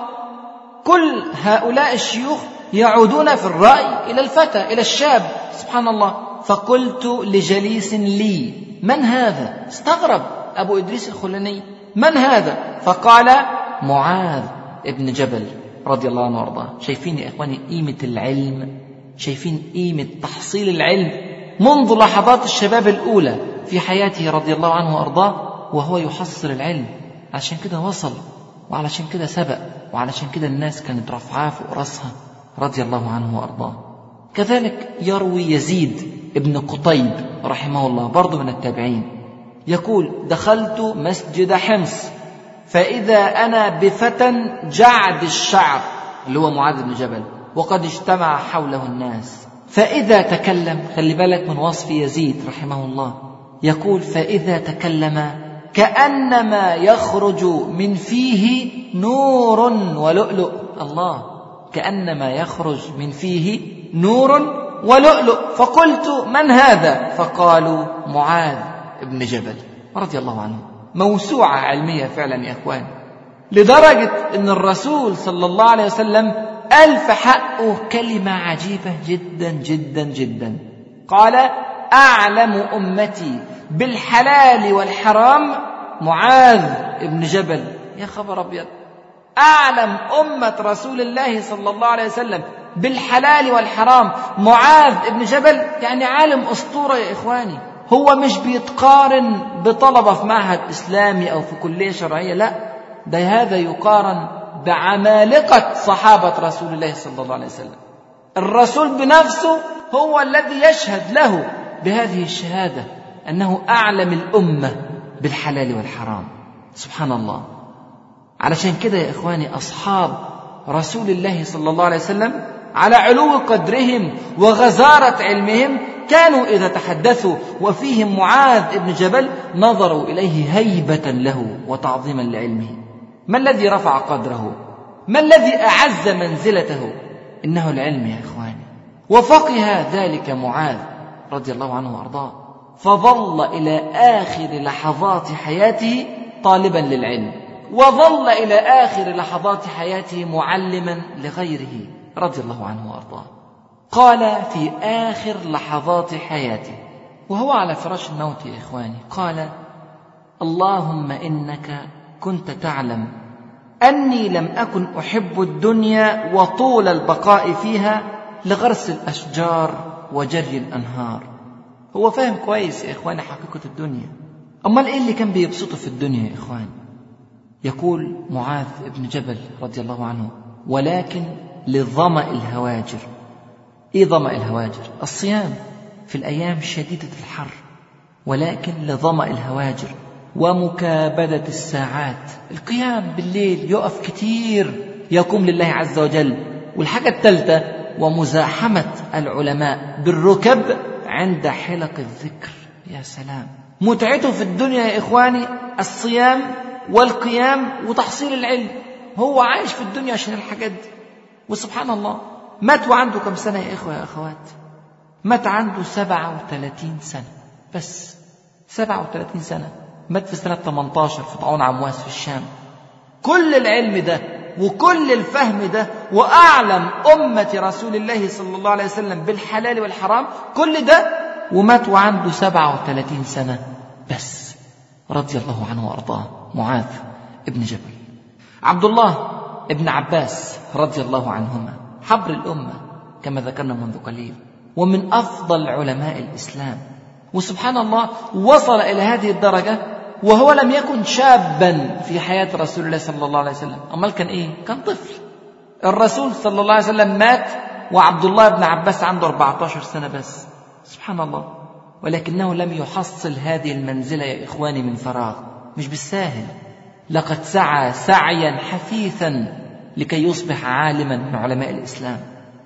كل هؤلاء الشيوخ يعودون في الرأي إلى الفتى إلى الشاب سبحان الله فقلت لجليس لي من هذا استغرب أبو إدريس الخلاني من هذا فقال معاذ ابن جبل رضي الله عنه وارضاه شايفين يا اخواني قيمه العلم شايفين قيمه تحصيل العلم منذ لحظات الشباب الاولى في حياته رضي الله عنه وارضاه وهو يحصل العلم علشان كده وصل وعلشان كده سبق وعلشان كده الناس كانت رافعاه فوق راسها رضي الله عنه وارضاه كذلك يروي يزيد ابن قطيب رحمه الله برضه من التابعين يقول دخلت مسجد حمص فإذا أنا بفتى جعد الشعر اللي هو معاذ بن جبل وقد اجتمع حوله الناس فإذا تكلم خلي بالك من وصف يزيد رحمه الله يقول فإذا تكلم كأنما يخرج من فيه نور ولؤلؤ الله كأنما يخرج من فيه نور ولؤلؤ فقلت من هذا فقالوا معاذ بن جبل رضي الله عنه موسوعة علمية فعلا يا اخوان لدرجة ان الرسول صلى الله عليه وسلم ألف حقه كلمة عجيبة جدا جدا جدا قال أعلم أمتي بالحلال والحرام معاذ بن جبل يا خبر أبيض أعلم أمة رسول الله صلى الله عليه وسلم بالحلال والحرام معاذ بن جبل يعني عالم أسطورة يا إخواني هو مش بيتقارن بطلبة في معهد إسلامي أو في كلية شرعية لا ده هذا يقارن بعمالقة صحابة رسول الله صلى الله عليه وسلم الرسول بنفسه هو الذي يشهد له بهذه الشهادة أنه أعلم الأمة بالحلال والحرام سبحان الله علشان كده يا إخواني أصحاب رسول الله صلى الله عليه وسلم على علو قدرهم وغزارة علمهم كانوا إذا تحدثوا وفيهم معاذ بن جبل نظروا إليه هيبة له وتعظيما لعلمه ما الذي رفع قدره ما الذي أعز منزلته إنه العلم يا إخواني وفقه ذلك معاذ رضي الله عنه وأرضاه فظل إلى آخر لحظات حياته طالبا للعلم وظل إلى آخر لحظات حياته معلما لغيره رضي الله عنه وأرضاه قال في آخر لحظات حياته وهو على فراش الموت يا إخواني قال اللهم إنك كنت تعلم أني لم أكن أحب الدنيا وطول البقاء فيها لغرس الأشجار وجري الأنهار هو فاهم كويس يا إخواني حقيقة الدنيا أمال إيه اللي كان بيبسطه في الدنيا يا إخواني يقول معاذ بن جبل رضي الله عنه ولكن لظمأ الهواجر ايه ظمأ الهواجر الصيام في الايام شديده الحر ولكن لظمأ الهواجر ومكابدة الساعات القيام بالليل يقف كتير يقوم لله عز وجل والحاجة الثالثة ومزاحمة العلماء بالركب عند حلق الذكر يا سلام متعته في الدنيا يا إخواني الصيام والقيام وتحصيل العلم هو عايش في الدنيا عشان الحاجات دي وسبحان الله مات وعنده كم سنة يا إخوة يا أخوات مات عنده سبعة وثلاثين سنة بس سبعة وثلاثين سنة مات في سنة 18 في طاعون عمواس في الشام كل العلم ده وكل الفهم ده وأعلم أمة رسول الله صلى الله عليه وسلم بالحلال والحرام كل ده ومات وعنده سبعة وثلاثين سنة بس رضي الله عنه وأرضاه معاذ ابن جبل عبد الله ابن عباس رضي الله عنهما حبر الأمة كما ذكرنا منذ قليل ومن أفضل علماء الإسلام وسبحان الله وصل إلى هذه الدرجة وهو لم يكن شابا في حياة رسول الله صلى الله عليه وسلم أمال كان إيه؟ كان طفل الرسول صلى الله عليه وسلم مات وعبد الله بن عباس عنده 14 سنة بس سبحان الله ولكنه لم يحصل هذه المنزلة يا إخواني من فراغ مش بالساهل لقد سعى سعيا حثيثا لكي يصبح عالما من علماء الإسلام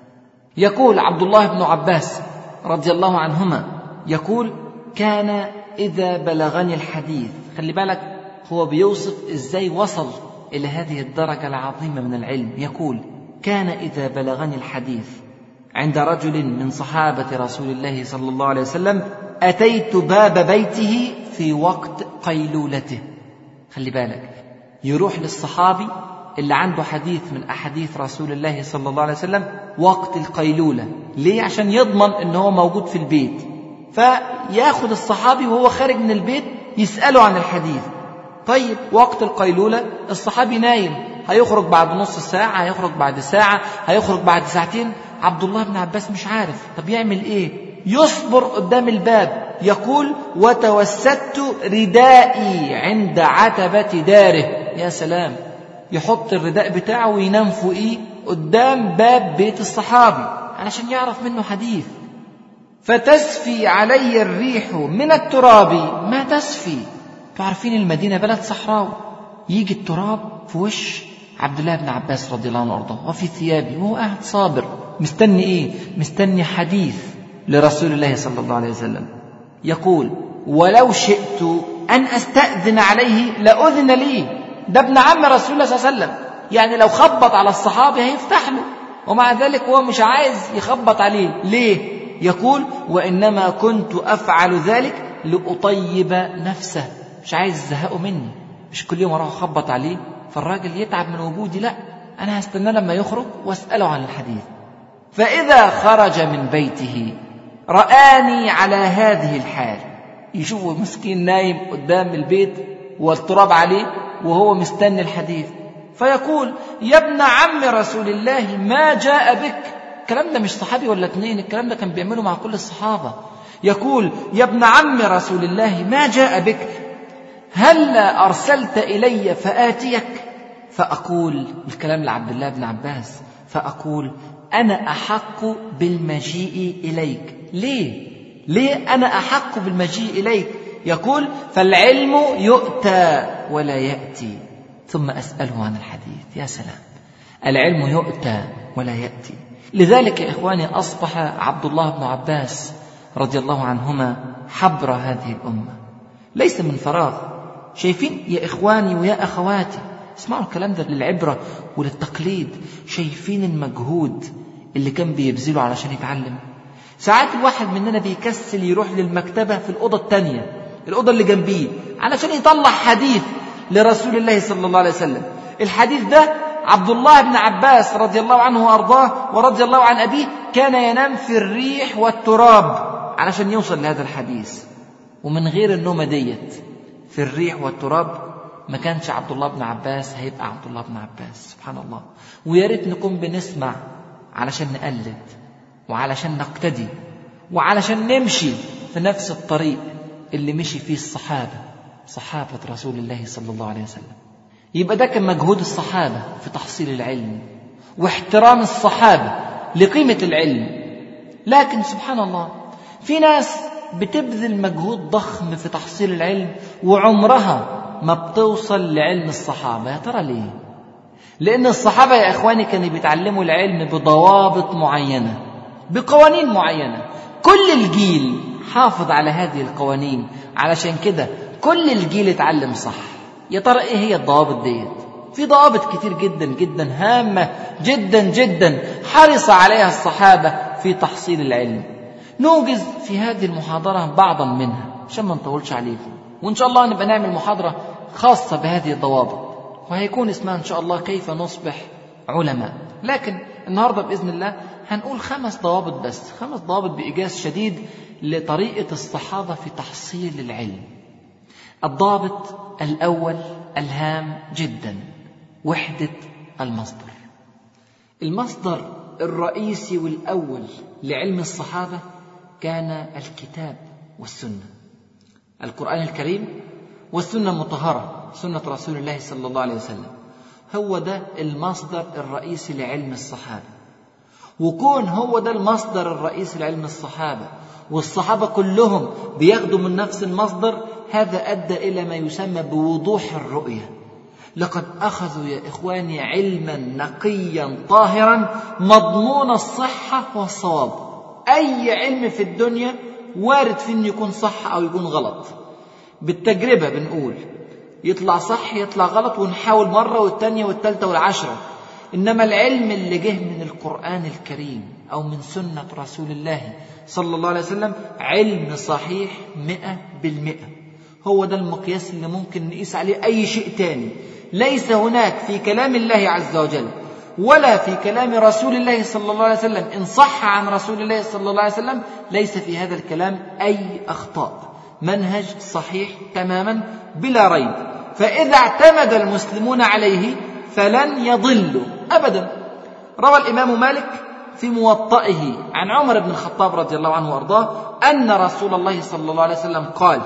يقول عبد الله بن عباس رضي الله عنهما يقول كان إذا بلغني الحديث خلي بالك هو بيوصف إزاي وصل إلى هذه الدرجة العظيمة من العلم يقول كان إذا بلغني الحديث عند رجل من صحابة رسول الله صلى الله عليه وسلم أتيت باب بيته في وقت قيلولته خلي بالك يروح للصحابي اللي عنده حديث من أحاديث رسول الله صلى الله عليه وسلم وقت القيلولة ليه؟ عشان يضمن أن هو موجود في البيت فياخد الصحابي وهو خارج من البيت يسأله عن الحديث طيب وقت القيلولة الصحابي نايم هيخرج بعد نص ساعة هيخرج بعد ساعة هيخرج بعد ساعتين عبد الله بن عباس مش عارف طب يعمل ايه يصبر قدام الباب يقول وتوسدت ردائي عند عتبة داره يا سلام يحط الرداء بتاعه وينام فوقيه قدام باب بيت الصحابي علشان يعرف منه حديث فتسفي علي الريح من التراب ما تسفي تعرفين المدينة بلد صحراوي يجي التراب في وش عبد الله بن عباس رضي الله عنه وارضاه وفي ثيابه وهو قاعد صابر مستني ايه مستني حديث لرسول الله صلى الله عليه وسلم يقول ولو شئت ان استاذن عليه لاذن لي ده ابن عم رسول الله صلى الله عليه وسلم يعني لو خبط على الصحابي هيفتح له ومع ذلك هو مش عايز يخبط عليه ليه يقول وانما كنت افعل ذلك لاطيب نفسه مش عايز يزهقه مني مش كل يوم اروح اخبط عليه فالراجل يتعب من وجودي لا انا هستناه لما يخرج واساله عن الحديث فاذا خرج من بيته رآني على هذه الحال يشوفه مسكين نايم قدام البيت والتراب عليه وهو مستني الحديث فيقول يا ابن عم رسول الله ما جاء بك الكلام ده مش صحابي ولا اتنين الكلام ده كان بيعمله مع كل الصحابة يقول يا ابن عم رسول الله ما جاء بك هل أرسلت إلي فآتيك فأقول الكلام لعبد الله بن عباس فأقول أنا أحق بالمجيء إليك ليه؟ ليه أنا أحق بالمجيء إليك؟ يقول فالعلم يؤتى ولا يأتي ثم أسأله عن الحديث يا سلام العلم يؤتى ولا يأتي لذلك يا إخواني أصبح عبد الله بن عباس رضي الله عنهما حبر هذه الأمة ليس من فراغ شايفين يا إخواني ويا أخواتي اسمعوا الكلام ده للعبرة وللتقليد شايفين المجهود اللي كان بيبذله علشان يتعلم ساعات الواحد مننا بيكسل يروح للمكتبة في الأوضة التانية الأوضة اللي جنبيه علشان يطلع حديث لرسول الله صلى الله عليه وسلم الحديث ده عبد الله بن عباس رضي الله عنه وأرضاه ورضي الله عن أبيه كان ينام في الريح والتراب علشان يوصل لهذا الحديث ومن غير النومة ديت في الريح والتراب ما كانش عبد الله بن عباس هيبقى عبد الله بن عباس سبحان الله ويا ريت نكون بنسمع علشان نقلد وعلشان نقتدي وعلشان نمشي في نفس الطريق اللي مشي فيه الصحابة صحابة رسول الله صلى الله عليه وسلم يبقى ده كان مجهود الصحابة في تحصيل العلم واحترام الصحابة لقيمة العلم لكن سبحان الله في ناس بتبذل مجهود ضخم في تحصيل العلم وعمرها ما بتوصل لعلم الصحابة يا ترى ليه؟ لأن الصحابة يا إخواني كانوا بيتعلموا العلم بضوابط معينة بقوانين معينة كل الجيل حافظ على هذه القوانين علشان كده كل الجيل اتعلم صح يا ترى ايه هي الضوابط ديت في ضوابط كتير جدا جدا هامة جدا جدا حرص عليها الصحابة في تحصيل العلم نوجز في هذه المحاضرة بعضا منها عشان ما نطولش عليكم وإن شاء الله نبقى نعمل محاضرة خاصة بهذه الضوابط وهيكون اسمها إن شاء الله كيف نصبح علماء لكن النهاردة بإذن الله هنقول خمس ضوابط بس خمس ضوابط بإيجاز شديد لطريقة الصحابة في تحصيل العلم الضابط الأول الهام جدا وحدة المصدر المصدر الرئيسي والأول لعلم الصحابة كان الكتاب والسنة القرآن الكريم والسنة المطهرة سنة رسول الله صلى الله عليه وسلم هو ده المصدر الرئيسي لعلم الصحابة وكون هو ده المصدر الرئيسي لعلم الصحابة والصحابة كلهم بياخدوا من نفس المصدر هذا أدى إلى ما يسمى بوضوح الرؤية لقد أخذوا يا إخواني علما نقيا طاهرا مضمون الصحة والصواب أي علم في الدنيا وارد في أنه يكون صح أو يكون غلط بالتجربة بنقول يطلع صح يطلع غلط ونحاول مرة والتانية والتالتة والعشرة إنما العلم اللي جه من القرآن الكريم أو من سنة رسول الله صلى الله عليه وسلم علم صحيح مئة بالمئة هو ده المقياس اللي ممكن نقيس عليه أي شيء تاني ليس هناك في كلام الله عز وجل ولا في كلام رسول الله صلى الله عليه وسلم إن صح عن رسول الله صلى الله عليه وسلم ليس في هذا الكلام أي أخطاء منهج صحيح تماما بلا ريب فإذا اعتمد المسلمون عليه فلن يضلوا أبدا روى الإمام مالك في موطئه عن عمر بن الخطاب رضي الله عنه وارضاه ان رسول الله صلى الله عليه وسلم قال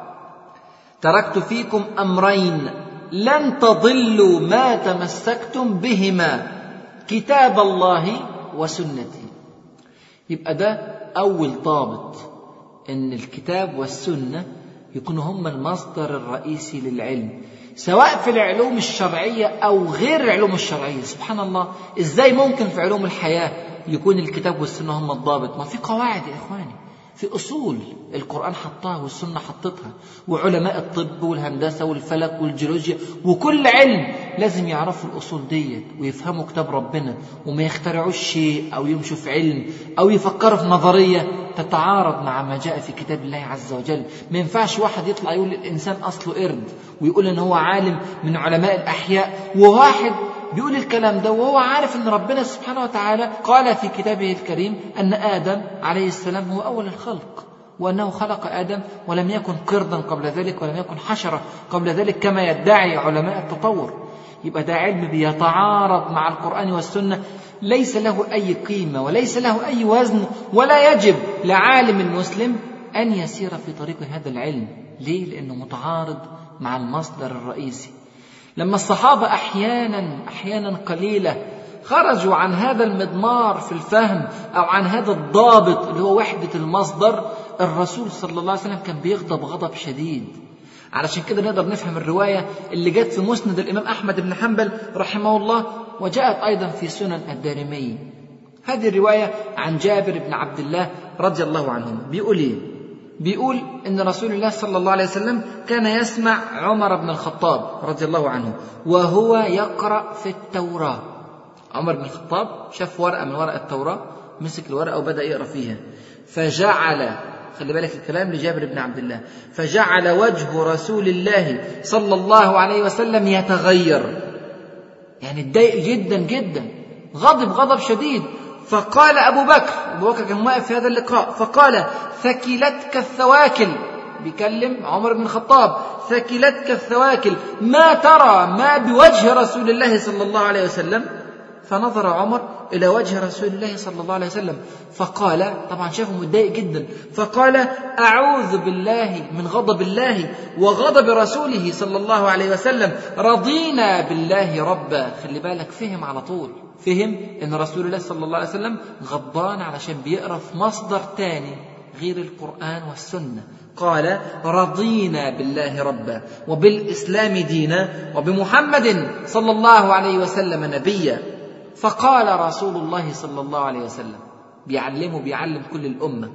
تركت فيكم امرين لن تضلوا ما تمسكتم بهما كتاب الله وسنتي يبقى ده اول ضابط ان الكتاب والسنه يكونوا هم المصدر الرئيسي للعلم سواء في العلوم الشرعيه او غير العلوم الشرعيه سبحان الله ازاي ممكن في علوم الحياه يكون الكتاب والسنه هم الضابط ما في قواعد يا اخواني في أصول القرآن حطها والسنة حطتها وعلماء الطب والهندسة والفلك والجيولوجيا وكل علم لازم يعرفوا الأصول ديت ويفهموا كتاب ربنا وما يخترعوش شيء أو يمشوا في علم أو يفكروا في نظرية تتعارض مع ما جاء في كتاب الله عز وجل ما ينفعش واحد يطلع يقول الإنسان أصله قرد ويقول إن هو عالم من علماء الأحياء وواحد بيقول الكلام ده وهو عارف ان ربنا سبحانه وتعالى قال في كتابه الكريم ان ادم عليه السلام هو اول الخلق وانه خلق ادم ولم يكن قردا قبل ذلك ولم يكن حشره قبل ذلك كما يدعي علماء التطور يبقى ده علم بيتعارض مع القران والسنه ليس له اي قيمه وليس له اي وزن ولا يجب لعالم مسلم ان يسير في طريق هذا العلم ليه لانه متعارض مع المصدر الرئيسي لما الصحابة أحيانا أحيانا قليلة خرجوا عن هذا المضمار في الفهم أو عن هذا الضابط اللي هو وحدة المصدر الرسول صلى الله عليه وسلم كان بيغضب غضب شديد علشان كده نقدر نفهم الرواية اللي جت في مسند الإمام أحمد بن حنبل رحمه الله وجاءت أيضا في سنن الدارمي هذه الرواية عن جابر بن عبد الله رضي الله عنهما بيقول إيه بيقول ان رسول الله صلى الله عليه وسلم كان يسمع عمر بن الخطاب رضي الله عنه وهو يقرا في التوراه عمر بن الخطاب شاف ورقه من ورق التوراه مسك الورقه وبدا يقرا فيها فجعل خلي بالك الكلام لجابر بن عبد الله فجعل وجه رسول الله صلى الله عليه وسلم يتغير يعني اتضايق جدا جدا غضب غضب شديد فقال أبو بكر أبو بكر كان واقف في هذا اللقاء فقال ثكلتك الثواكل بيكلم عمر بن الخطاب ثكلتك الثواكل ما ترى ما بوجه رسول الله صلى الله عليه وسلم فنظر عمر إلى وجه رسول الله صلى الله عليه وسلم فقال طبعا شافه متضايق جدا فقال أعوذ بالله من غضب الله وغضب رسوله صلى الله عليه وسلم رضينا بالله ربا خلي بالك فهم على طول فهم ان رسول الله صلى الله عليه وسلم غضبان علشان بيقرا في مصدر تاني غير القران والسنه قال رضينا بالله ربا وبالاسلام دينا وبمحمد صلى الله عليه وسلم نبيا فقال رسول الله صلى الله عليه وسلم بيعلمه بيعلم كل الامه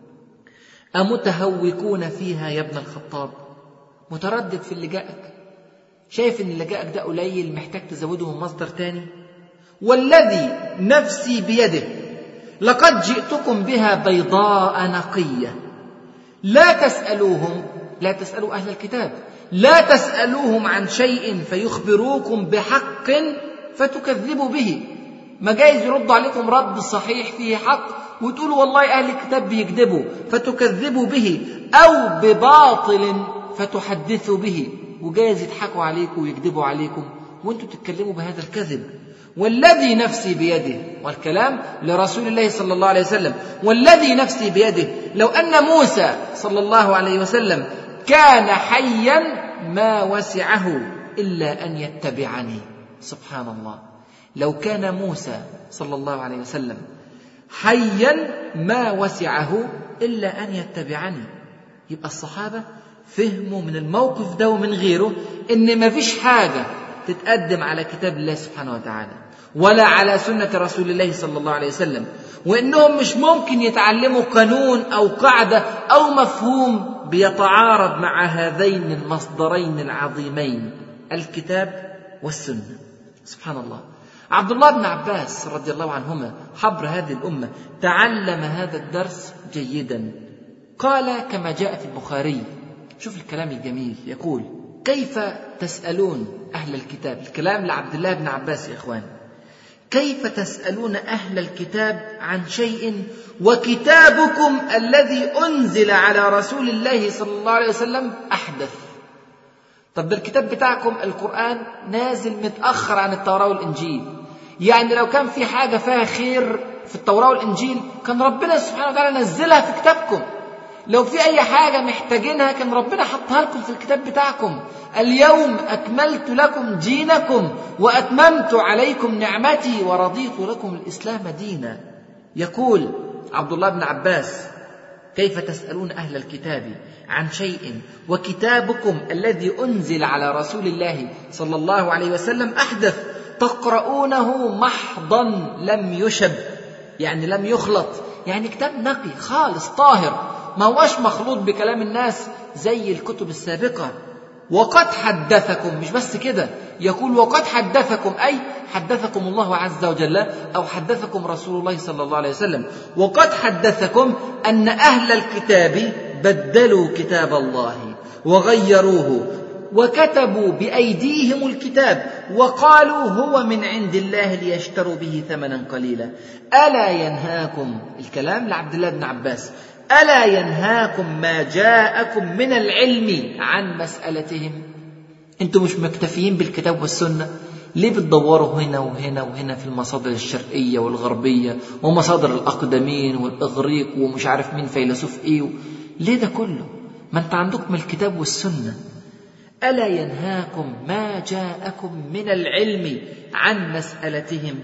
امتهوكون فيها يا ابن الخطاب متردد في اللي جاءك شايف ان اللي جاءك ده قليل محتاج تزوده من مصدر تاني والذي نفسي بيده لقد جئتكم بها بيضاء نقيه لا تسالوهم لا تسالوا اهل الكتاب لا تسالوهم عن شيء فيخبروكم بحق فتكذبوا به ما جايز يرد عليكم رد صحيح فيه حق وتقولوا والله اهل الكتاب بيكذبوا فتكذبوا به او بباطل فتحدثوا به وجايز يضحكوا عليكم ويكذبوا عليكم وانتم تتكلموا بهذا الكذب والذي نفسي بيده والكلام لرسول الله صلى الله عليه وسلم والذي نفسي بيده لو ان موسى صلى الله عليه وسلم كان حيا ما وسعه الا ان يتبعني سبحان الله لو كان موسى صلى الله عليه وسلم حيا ما وسعه الا ان يتبعني يبقى الصحابه فهموا من الموقف ده ومن غيره ان ما فيش حاجه تتقدم على كتاب الله سبحانه وتعالى ولا على سنة رسول الله صلى الله عليه وسلم وإنهم مش ممكن يتعلموا قانون أو قاعدة أو مفهوم بيتعارض مع هذين المصدرين العظيمين الكتاب والسنة سبحان الله عبد الله بن عباس رضي الله عنهما حبر هذه الأمة تعلم هذا الدرس جيدا قال كما جاء في البخاري شوف الكلام الجميل يقول كيف تسألون أهل الكتاب الكلام لعبد الله بن عباس يا إخوان كيف تسألون أهل الكتاب عن شيء وكتابكم الذي أنزل على رسول الله صلى الله عليه وسلم أحدث طب ده الكتاب بتاعكم القرآن نازل متأخر عن التوراة والإنجيل يعني لو كان في حاجة فيها خير في التوراة والإنجيل كان ربنا سبحانه وتعالى نزلها في كتابكم لو في أي حاجة محتاجينها كان ربنا حطها لكم في الكتاب بتاعكم اليوم أكملت لكم دينكم وأتممت عليكم نعمتي ورضيت لكم الإسلام دينا يقول عبد الله بن عباس كيف تسألون أهل الكتاب عن شيء وكتابكم الذي أنزل على رسول الله صلى الله عليه وسلم أحدث تقرؤونه محضا لم يشب يعني لم يخلط يعني كتاب نقي خالص طاهر ما هوش مخلوط بكلام الناس زي الكتب السابقة وقد حدثكم مش بس كده يقول وقد حدثكم أي حدثكم الله عز وجل أو حدثكم رسول الله صلى الله عليه وسلم وقد حدثكم أن أهل الكتاب بدلوا كتاب الله وغيروه وكتبوا بأيديهم الكتاب وقالوا هو من عند الله ليشتروا به ثمنا قليلا ألا ينهاكم الكلام لعبد الله بن عباس ألا ينهاكم ما جاءكم من العلم عن مسألتهم أنتم مش مكتفيين بالكتاب والسنة ليه بتدوروا هنا وهنا وهنا في المصادر الشرقية والغربية ومصادر الأقدمين والإغريق ومش عارف مين فيلسوف إيه ليه ده كله ما أنت عندكم الكتاب والسنة ألا ينهاكم ما جاءكم من العلم عن مسألتهم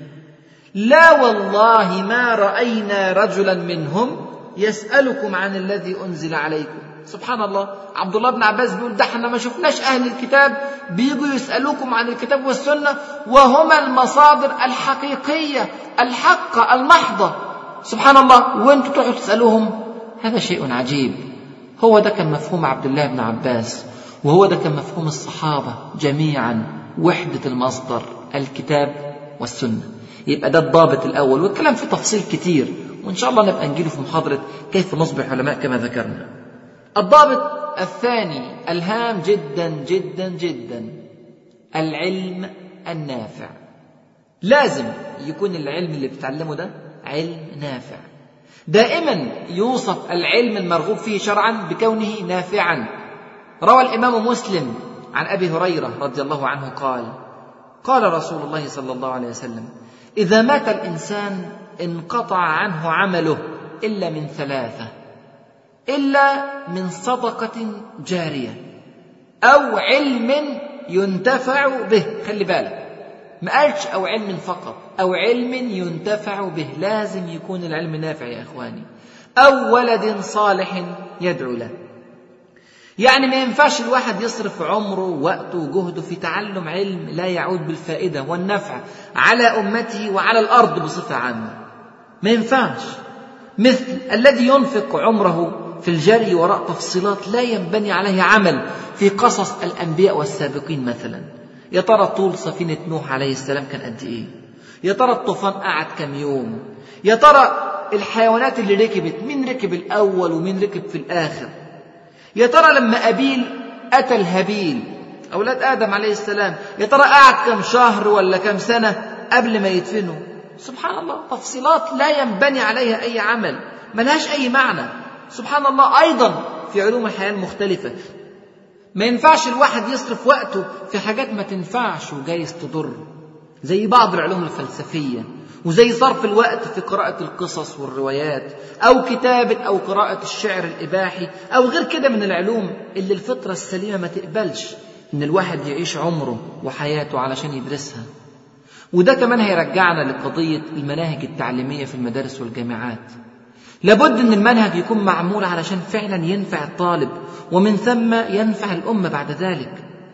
لا والله ما رأينا رجلا منهم يسألكم عن الذي أنزل عليكم سبحان الله عبد الله بن عباس بيقول ده احنا ما شفناش أهل الكتاب بيجوا يسألوكم عن الكتاب والسنة وهما المصادر الحقيقية الحقة المحضة سبحان الله وانتوا تروحوا تسألوهم هذا شيء عجيب هو ده كان مفهوم عبد الله بن عباس وهو ده كان مفهوم الصحابة جميعا وحدة المصدر الكتاب والسنة يبقى ده الضابط الأول والكلام فيه تفصيل كتير وإن شاء الله نبقى نجيله في محاضرة كيف نصبح علماء كما ذكرنا الضابط الثاني الهام جدا جدا جدا العلم النافع لازم يكون العلم اللي بتتعلمه ده علم نافع دائما يوصف العلم المرغوب فيه شرعا بكونه نافعا روى الامام مسلم عن ابي هريره رضي الله عنه قال قال رسول الله صلى الله عليه وسلم اذا مات الانسان انقطع عنه عمله الا من ثلاثه الا من صدقه جاريه او علم ينتفع به خلي بالك ما قالش او علم فقط او علم ينتفع به لازم يكون العلم نافع يا اخواني او ولد صالح يدعو له يعني ما ينفعش الواحد يصرف عمره ووقته وجهده في تعلم علم لا يعود بالفائدة والنفع على أمته وعلى الأرض بصفة عامة ما ينفعش مثل الذي ينفق عمره في الجري وراء تفصيلات لا ينبني عليه عمل في قصص الأنبياء والسابقين مثلا يا ترى طول سفينة نوح عليه السلام كان قد إيه يا ترى الطوفان قعد كم يوم يا ترى الحيوانات اللي ركبت مين ركب الأول ومين ركب في الآخر يا ترى لما أبيل أتى الهابيل أولاد آدم عليه السلام يا ترى قعد كم شهر ولا كم سنة قبل ما يدفنوا سبحان الله تفصيلات لا ينبني عليها أي عمل ملهاش أي معنى سبحان الله أيضا في علوم الحياة المختلفة ما ينفعش الواحد يصرف وقته في حاجات ما تنفعش وجايز تضر زي بعض العلوم الفلسفية وزي صرف الوقت في قراءة القصص والروايات أو كتابة أو قراءة الشعر الإباحي أو غير كده من العلوم اللي الفطرة السليمة ما تقبلش إن الواحد يعيش عمره وحياته علشان يدرسها وده كمان هيرجعنا لقضية المناهج التعليمية في المدارس والجامعات لابد ان المنهج يكون معمول علشان فعلا ينفع الطالب ومن ثم ينفع الامه بعد ذلك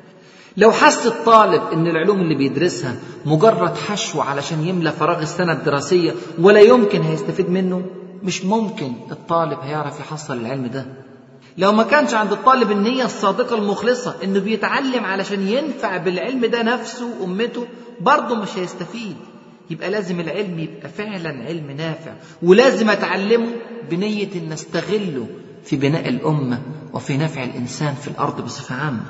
لو حس الطالب ان العلوم اللي بيدرسها مجرد حشو علشان يملى فراغ السنه الدراسيه ولا يمكن هيستفيد منه مش ممكن الطالب هيعرف يحصل العلم ده لو ما كانش عند الطالب النية الصادقة المخلصة انه بيتعلم علشان ينفع بالعلم ده نفسه وامته برضه مش هيستفيد يبقى لازم العلم يبقى فعلا علم نافع ولازم اتعلمه بنية ان استغله في بناء الامة وفي نفع الانسان في الارض بصفة عامة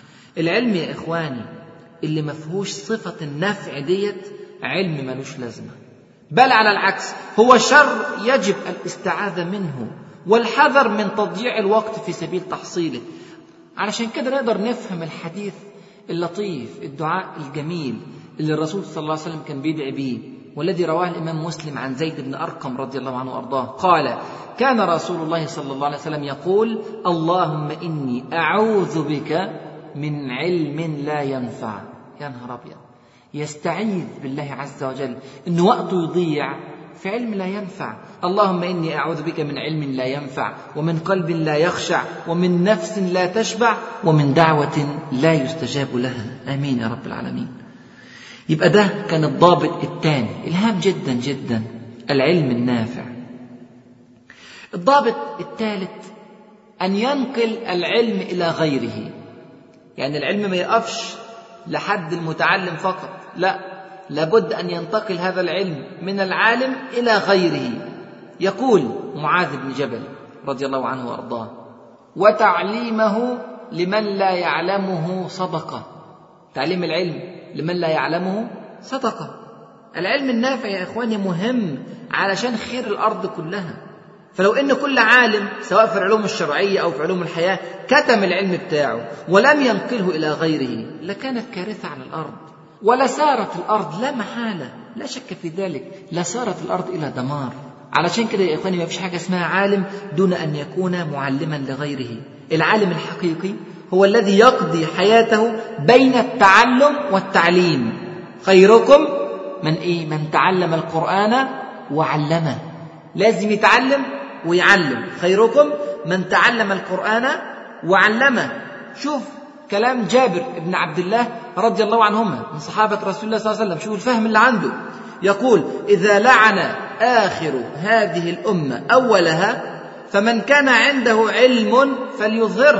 العلم يا اخواني اللي ما فيهوش صفة النفع ديت علم ملوش لازمة بل على العكس هو شر يجب الاستعاذة منه والحذر من تضييع الوقت في سبيل تحصيله علشان كده نقدر نفهم الحديث اللطيف الدعاء الجميل اللي الرسول صلى الله عليه وسلم كان بيدعي بيه والذي رواه الإمام مسلم عن زيد بن أرقم رضي الله عنه وأرضاه قال كان رسول الله صلى الله عليه وسلم يقول اللهم إني أعوذ بك من علم لا ينفع يا نهار أبيض يستعيذ بالله عز وجل أن وقته يضيع في علم لا ينفع اللهم إني أعوذ بك من علم لا ينفع ومن قلب لا يخشع ومن نفس لا تشبع ومن دعوة لا يستجاب لها آمين يا رب العالمين يبقى ده كان الضابط الثاني الهام جدا جدا العلم النافع الضابط الثالث أن ينقل العلم إلى غيره يعني العلم ما يقفش لحد المتعلم فقط لا لابد أن ينتقل هذا العلم من العالم إلى غيره يقول معاذ بن جبل رضي الله عنه وأرضاه وتعليمه لمن لا يعلمه صدقة تعليم العلم لمن لا يعلمه صدقة العلم النافع يا إخواني مهم علشان خير الأرض كلها فلو ان كل عالم سواء في العلوم الشرعيه او في علوم الحياه كتم العلم بتاعه ولم ينقله الى غيره لكانت كارثه على الارض ولسارت الارض لا محاله لا شك في ذلك لسارت الارض الى دمار علشان كده يا اخواني ما فيش حاجه اسمها عالم دون ان يكون معلما لغيره العالم الحقيقي هو الذي يقضي حياته بين التعلم والتعليم خيركم من ايه من تعلم القران وعلمه لازم يتعلم ويعلم خيركم من تعلم القرآن وعلمه شوف كلام جابر بن عبد الله رضي الله عنهما من صحابة رسول الله صلى الله عليه وسلم شوف الفهم اللي عنده يقول إذا لعن آخر هذه الأمة أولها فمن كان عنده علم فليظهره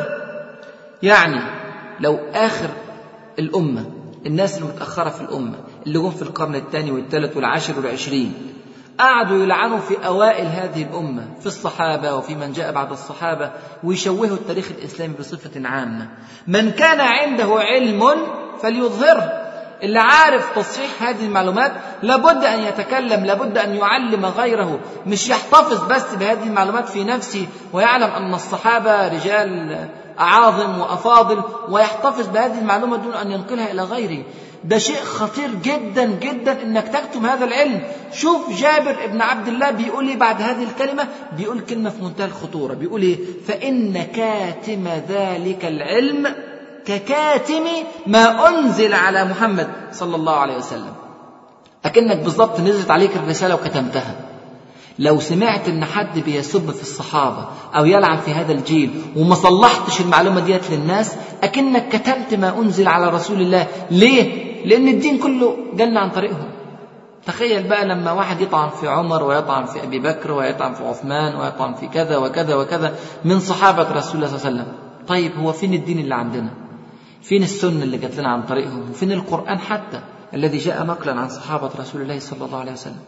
يعني لو آخر الأمة الناس المتأخرة في الأمة اللي جم في القرن الثاني والثالث والعاشر والعشرين قعدوا يلعنوا في أوائل هذه الأمة في الصحابة وفي من جاء بعد الصحابة ويشوهوا التاريخ الإسلامي بصفة عامة من كان عنده علم فليظهره اللي عارف تصحيح هذه المعلومات لابد أن يتكلم لابد أن يعلم غيره مش يحتفظ بس بهذه المعلومات في نفسه ويعلم أن الصحابة رجال أعاظم وأفاضل ويحتفظ بهذه المعلومة دون أن ينقلها إلى غيره ده شيء خطير جدا جدا انك تكتم هذا العلم شوف جابر ابن عبد الله بيقول ايه بعد هذه الكلمه بيقول كلمه في منتهى الخطوره بيقول ايه فان كاتم ذلك العلم ككاتم ما انزل على محمد صلى الله عليه وسلم اكنك بالضبط نزلت عليك الرساله وكتمتها لو سمعت ان حد بيسب في الصحابه او يلعن في هذا الجيل وما صلحتش المعلومه ديت للناس اكنك كتمت ما انزل على رسول الله ليه لان الدين كله جن عن طريقهم تخيل بقى لما واحد يطعن في عمر ويطعن في ابي بكر ويطعن في عثمان ويطعن في كذا وكذا وكذا من صحابه رسول الله صلى الله عليه وسلم طيب هو فين الدين اللي عندنا فين السنه اللي جات لنا عن طريقهم وفين القران حتى الذي جاء نقلا عن صحابه رسول الله صلى الله عليه وسلم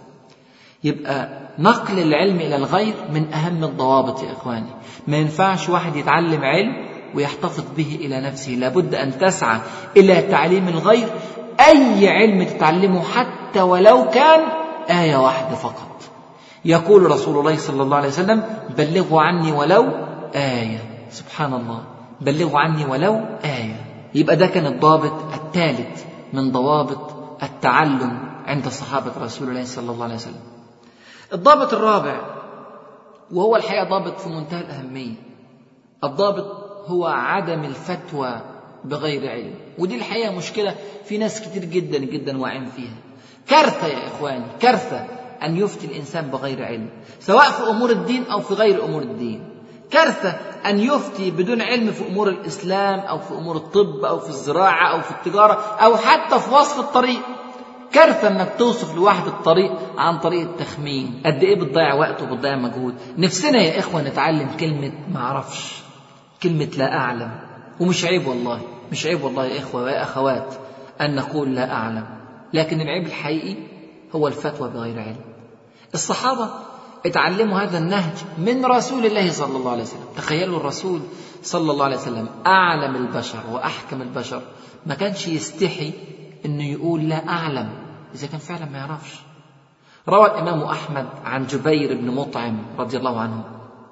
يبقى نقل العلم الى الغير من اهم الضوابط يا اخواني ما ينفعش واحد يتعلم علم ويحتفظ به الى نفسه لابد ان تسعى الى تعليم الغير اي علم تتعلمه حتى ولو كان ايه واحده فقط يقول رسول الله صلى الله عليه وسلم بلغوا عني ولو ايه سبحان الله بلغوا عني ولو ايه يبقى ده كان الضابط الثالث من ضوابط التعلم عند صحابه رسول الله صلى الله عليه وسلم الضابط الرابع وهو الحقيقة ضابط في منتهى الأهمية الضابط هو عدم الفتوى بغير علم ودي الحقيقة مشكلة في ناس كتير جدا جدا واعين فيها كارثة يا إخواني كارثة أن يفتي الإنسان بغير علم سواء في أمور الدين أو في غير أمور الدين كارثة أن يفتي بدون علم في أمور الإسلام أو في أمور الطب أو في الزراعة أو في التجارة أو حتى في وصف الطريق كارثة انك توصف لواحد الطريق عن طريق التخمين قد ايه بتضيع وقت وبتضيع مجهود نفسنا يا اخوة نتعلم كلمة معرفش كلمة لا اعلم ومش عيب والله مش عيب والله يا اخوة ويا اخوات ان نقول لا اعلم لكن العيب الحقيقي هو الفتوى بغير علم الصحابة اتعلموا هذا النهج من رسول الله صلى الله عليه وسلم تخيلوا الرسول صلى الله عليه وسلم أعلم البشر وأحكم البشر ما كانش يستحي انه يقول لا اعلم اذا كان فعلا ما يعرفش روى الامام احمد عن جبير بن مطعم رضي الله عنه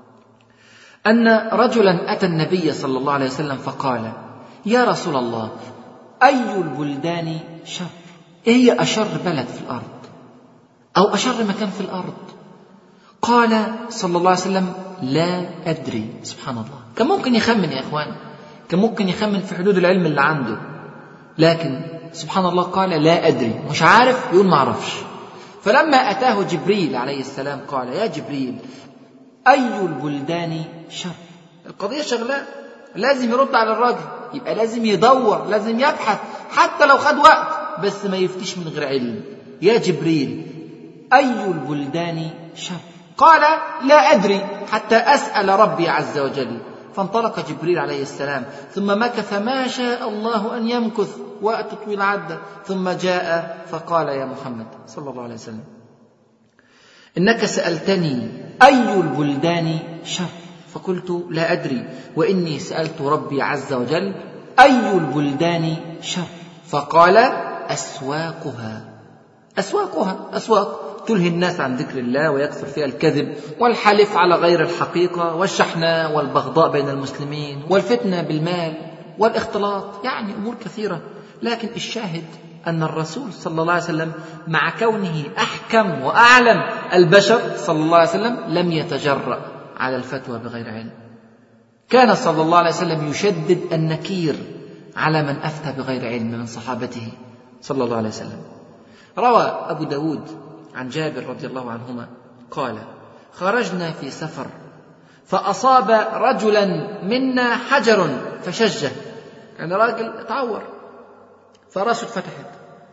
ان رجلا اتى النبي صلى الله عليه وسلم فقال يا رسول الله اي البلدان شر ايه هي اشر بلد في الارض أو أشر مكان في الأرض قال صلى الله عليه وسلم لا أدري سبحان الله كان ممكن يخمن يا إخوان كان ممكن يخمن في حدود العلم اللي عنده لكن سبحان الله قال لا أدري مش عارف يقول ما أعرفش فلما أتاه جبريل عليه السلام قال يا جبريل أي البلدان شر القضية شغلة لازم يرد على الراجل يبقى لازم يدور لازم يبحث حتى لو خد وقت بس ما يفتيش من غير علم يا جبريل أي البلدان شر قال لا أدري حتى أسأل ربي عز وجل فانطلق جبريل عليه السلام ثم مكث ما شاء الله أن يمكث وقت طويل عدة ثم جاء فقال يا محمد صلى الله عليه وسلم إنك سألتني أي البلدان شر فقلت لا أدري وإني سألت ربي عز وجل أي البلدان شر فقال أسواقها أسواقها أسواق تلهي الناس عن ذكر الله ويكثر فيها الكذب والحلف على غير الحقيقة والشحناء والبغضاء بين المسلمين والفتنة بالمال والاختلاط يعني أمور كثيرة لكن الشاهد أن الرسول صلى الله عليه وسلم مع كونه أحكم وأعلم البشر صلى الله عليه وسلم لم يتجرأ على الفتوى بغير علم كان صلى الله عليه وسلم يشدد النكير على من أفتى بغير علم من صحابته صلى الله عليه وسلم روى أبو داود عن جابر رضي الله عنهما قال خرجنا في سفر فأصاب رجلا منا حجر فشجه يعني راجل تعور فراسه اتفتحت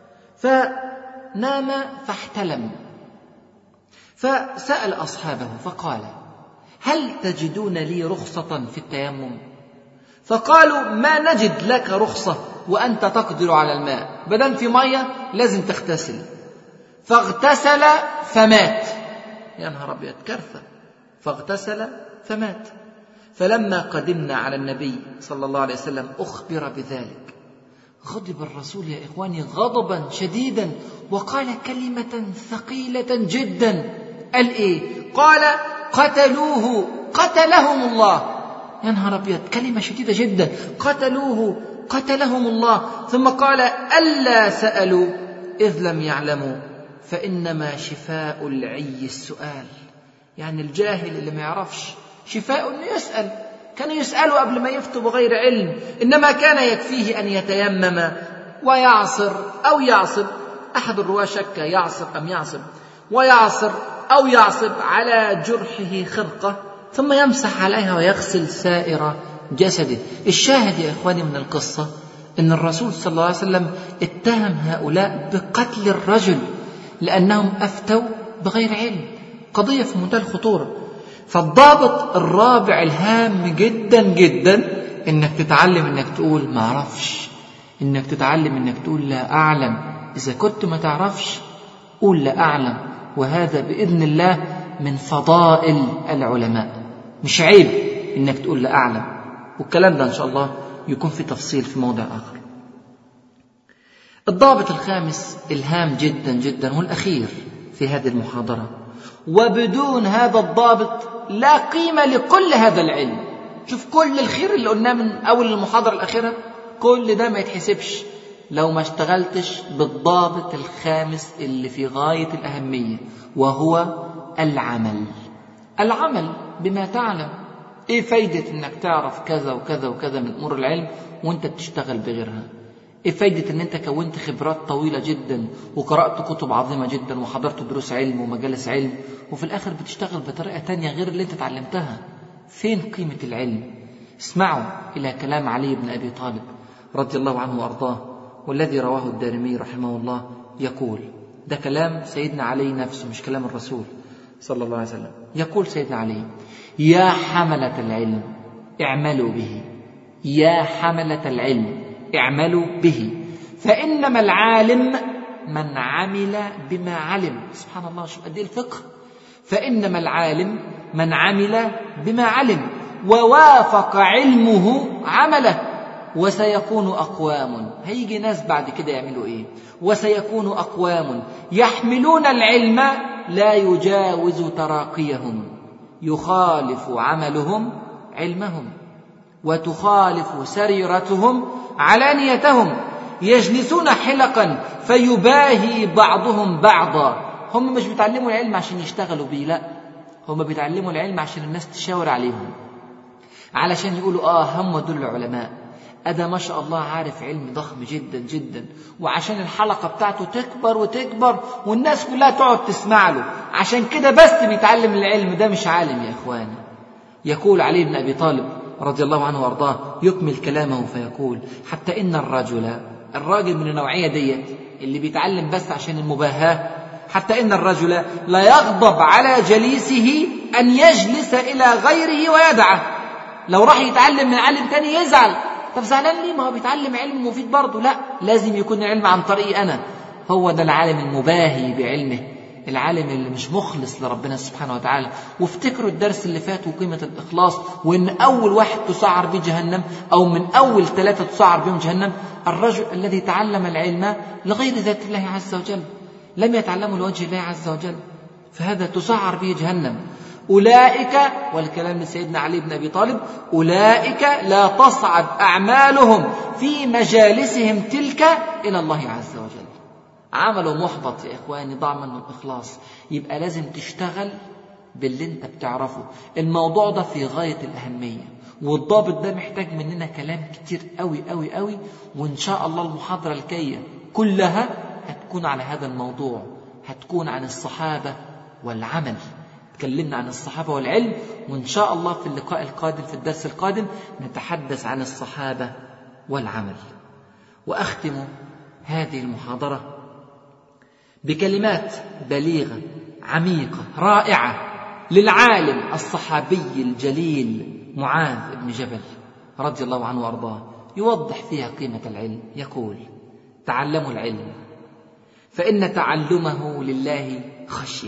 فنام فاحتلم فسأل أصحابه فقال هل تجدون لي رخصة في التيمم فقالوا ما نجد لك رخصة وأنت تقدر على الماء بدل في مية لازم تغتسل فاغتسل فمات يا نهار أبيض كارثة فاغتسل فمات فلما قدمنا على النبي صلى الله عليه وسلم أخبر بذلك غضب الرسول يا إخواني غضبا شديدا وقال كلمة ثقيلة جدا قال إيه قال قتلوه قتلهم الله يا نهار أبيض كلمة شديدة جدا قتلوه قتلهم الله ثم قال ألا سألوا إذ لم يعلموا فإنما شفاء العي السؤال يعني الجاهل اللي ما يعرفش شفاء انه يسأل كان يسألوا قبل ما يفتوا بغير علم إنما كان يكفيه أن يتيمم ويعصر أو يعصب أحد الرواة شك يعصر أم يعصب ويعصر أو يعصب على جرحه خرقة ثم يمسح عليها ويغسل سائر جسده الشاهد يا إخواني من القصة أن الرسول صلى الله عليه وسلم اتهم هؤلاء بقتل الرجل لأنهم أفتوا بغير علم قضية في منتهى الخطورة فالضابط الرابع الهام جدا جدا انك تتعلم انك تقول ما اعرفش انك تتعلم انك تقول لا اعلم اذا كنت ما تعرفش قول لا اعلم وهذا باذن الله من فضائل العلماء مش عيب انك تقول لا اعلم والكلام ده ان شاء الله يكون في تفصيل في موضع اخر الضابط الخامس الهام جدا جدا والاخير في هذه المحاضره وبدون هذا الضابط لا قيمة لكل هذا العلم شوف كل الخير اللي قلناه من أول المحاضرة الأخيرة كل ده ما يتحسبش لو ما اشتغلتش بالضابط الخامس اللي في غاية الأهمية وهو العمل العمل بما تعلم ايه فايدة انك تعرف كذا وكذا وكذا من امور العلم وانت بتشتغل بغيرها ايه فايدة ان انت كونت خبرات طويلة جدا وقرأت كتب عظيمة جدا وحضرت دروس علم ومجالس علم وفي الاخر بتشتغل بطريقة تانية غير اللي انت اتعلمتها فين قيمة العلم اسمعوا الى كلام علي بن ابي طالب رضي الله عنه وارضاه والذي رواه الدارمي رحمه الله يقول ده كلام سيدنا علي نفسه مش كلام الرسول صلى الله عليه وسلم يقول سيدنا علي يا حملة العلم اعملوا به يا حملة العلم اعملوا به فإنما العالم من عمل بما علم سبحان الله شوف قد ايه الفقه فإنما العالم من عمل بما علم ووافق علمه عمله وسيكون أقوام هيجي ناس بعد كده يعملوا إيه وسيكون أقوام يحملون العلم لا يجاوز تراقيهم يخالف عملهم علمهم وتخالف سريرتهم علانيتهم يجلسون حلقا فيباهي بعضهم بعضا هم مش بيتعلموا العلم عشان يشتغلوا بيه لا هم بيتعلموا العلم عشان الناس تشاور عليهم علشان يقولوا اه هم دول العلماء أدا ما شاء الله عارف علم ضخم جدا جدا وعشان الحلقة بتاعته تكبر وتكبر والناس كلها تقعد تسمع له عشان كده بس بيتعلم العلم ده مش عالم يا إخواني يقول علي بن أبي طالب رضي الله عنه وأرضاه يكمل كلامه فيقول حتى إن الرجل الراجل من النوعية ديت اللي بيتعلم بس عشان المباهاة حتى إن الرجل لا يغضب على جليسه أن يجلس إلى غيره ويدعه لو راح يتعلم من عالم تاني يزعل طب زعلان ليه ما هو بيتعلم علم مفيد برضه لا لازم يكون العلم عن طريقي أنا هو ده العالم المباهي بعلمه العالم اللي مش مخلص لربنا سبحانه وتعالى وافتكروا الدرس اللي فات وقيمة الإخلاص وإن أول واحد تسعر به جهنم أو من أول ثلاثة تسعر بهم جهنم الرجل الذي تعلم العلم لغير ذات الله عز وجل لم يتعلموا لوجه الله عز وجل فهذا تسعر به جهنم أولئك والكلام من سيدنا علي بن أبي طالب أولئك لا تصعد أعمالهم في مجالسهم تلك إلى الله عز وجل عمله محبط يا إخواني ضاع منه الإخلاص يبقى لازم تشتغل باللي انت بتعرفه الموضوع ده في غاية الأهمية والضابط ده محتاج مننا كلام كتير قوي قوي قوي وإن شاء الله المحاضرة الجاية كلها هتكون على هذا الموضوع هتكون عن الصحابة والعمل تكلمنا عن الصحابة والعلم وإن شاء الله في اللقاء القادم في الدرس القادم نتحدث عن الصحابة والعمل وأختم هذه المحاضرة بكلمات بليغة عميقة رائعة للعالم الصحابي الجليل معاذ بن جبل رضي الله عنه وارضاه يوضح فيها قيمة العلم يقول تعلموا العلم فإن تعلمه لله خشية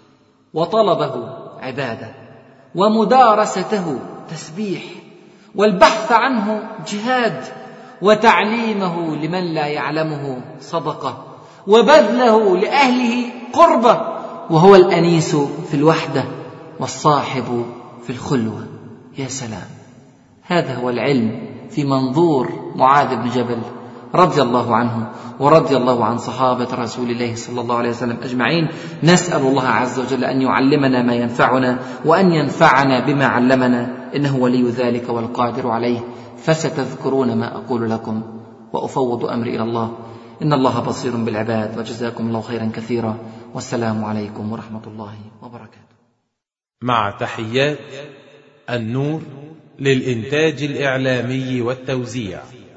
وطلبه عبادة ومدارسته تسبيح والبحث عنه جهاد وتعليمه لمن لا يعلمه صدقه وبذله لاهله قربه وهو الانيس في الوحده والصاحب في الخلوه يا سلام هذا هو العلم في منظور معاذ بن جبل رضي الله عنه ورضي الله عن صحابة رسول الله صلى الله عليه وسلم أجمعين نسأل الله عز وجل أن يعلمنا ما ينفعنا وأن ينفعنا بما علمنا إنه ولي ذلك والقادر عليه فستذكرون ما أقول لكم وأفوض أمري إلى الله إن الله بصير بالعباد وجزاكم الله خيرا كثيرا والسلام عليكم ورحمة الله وبركاته مع تحيات النور للإنتاج الإعلامي والتوزيع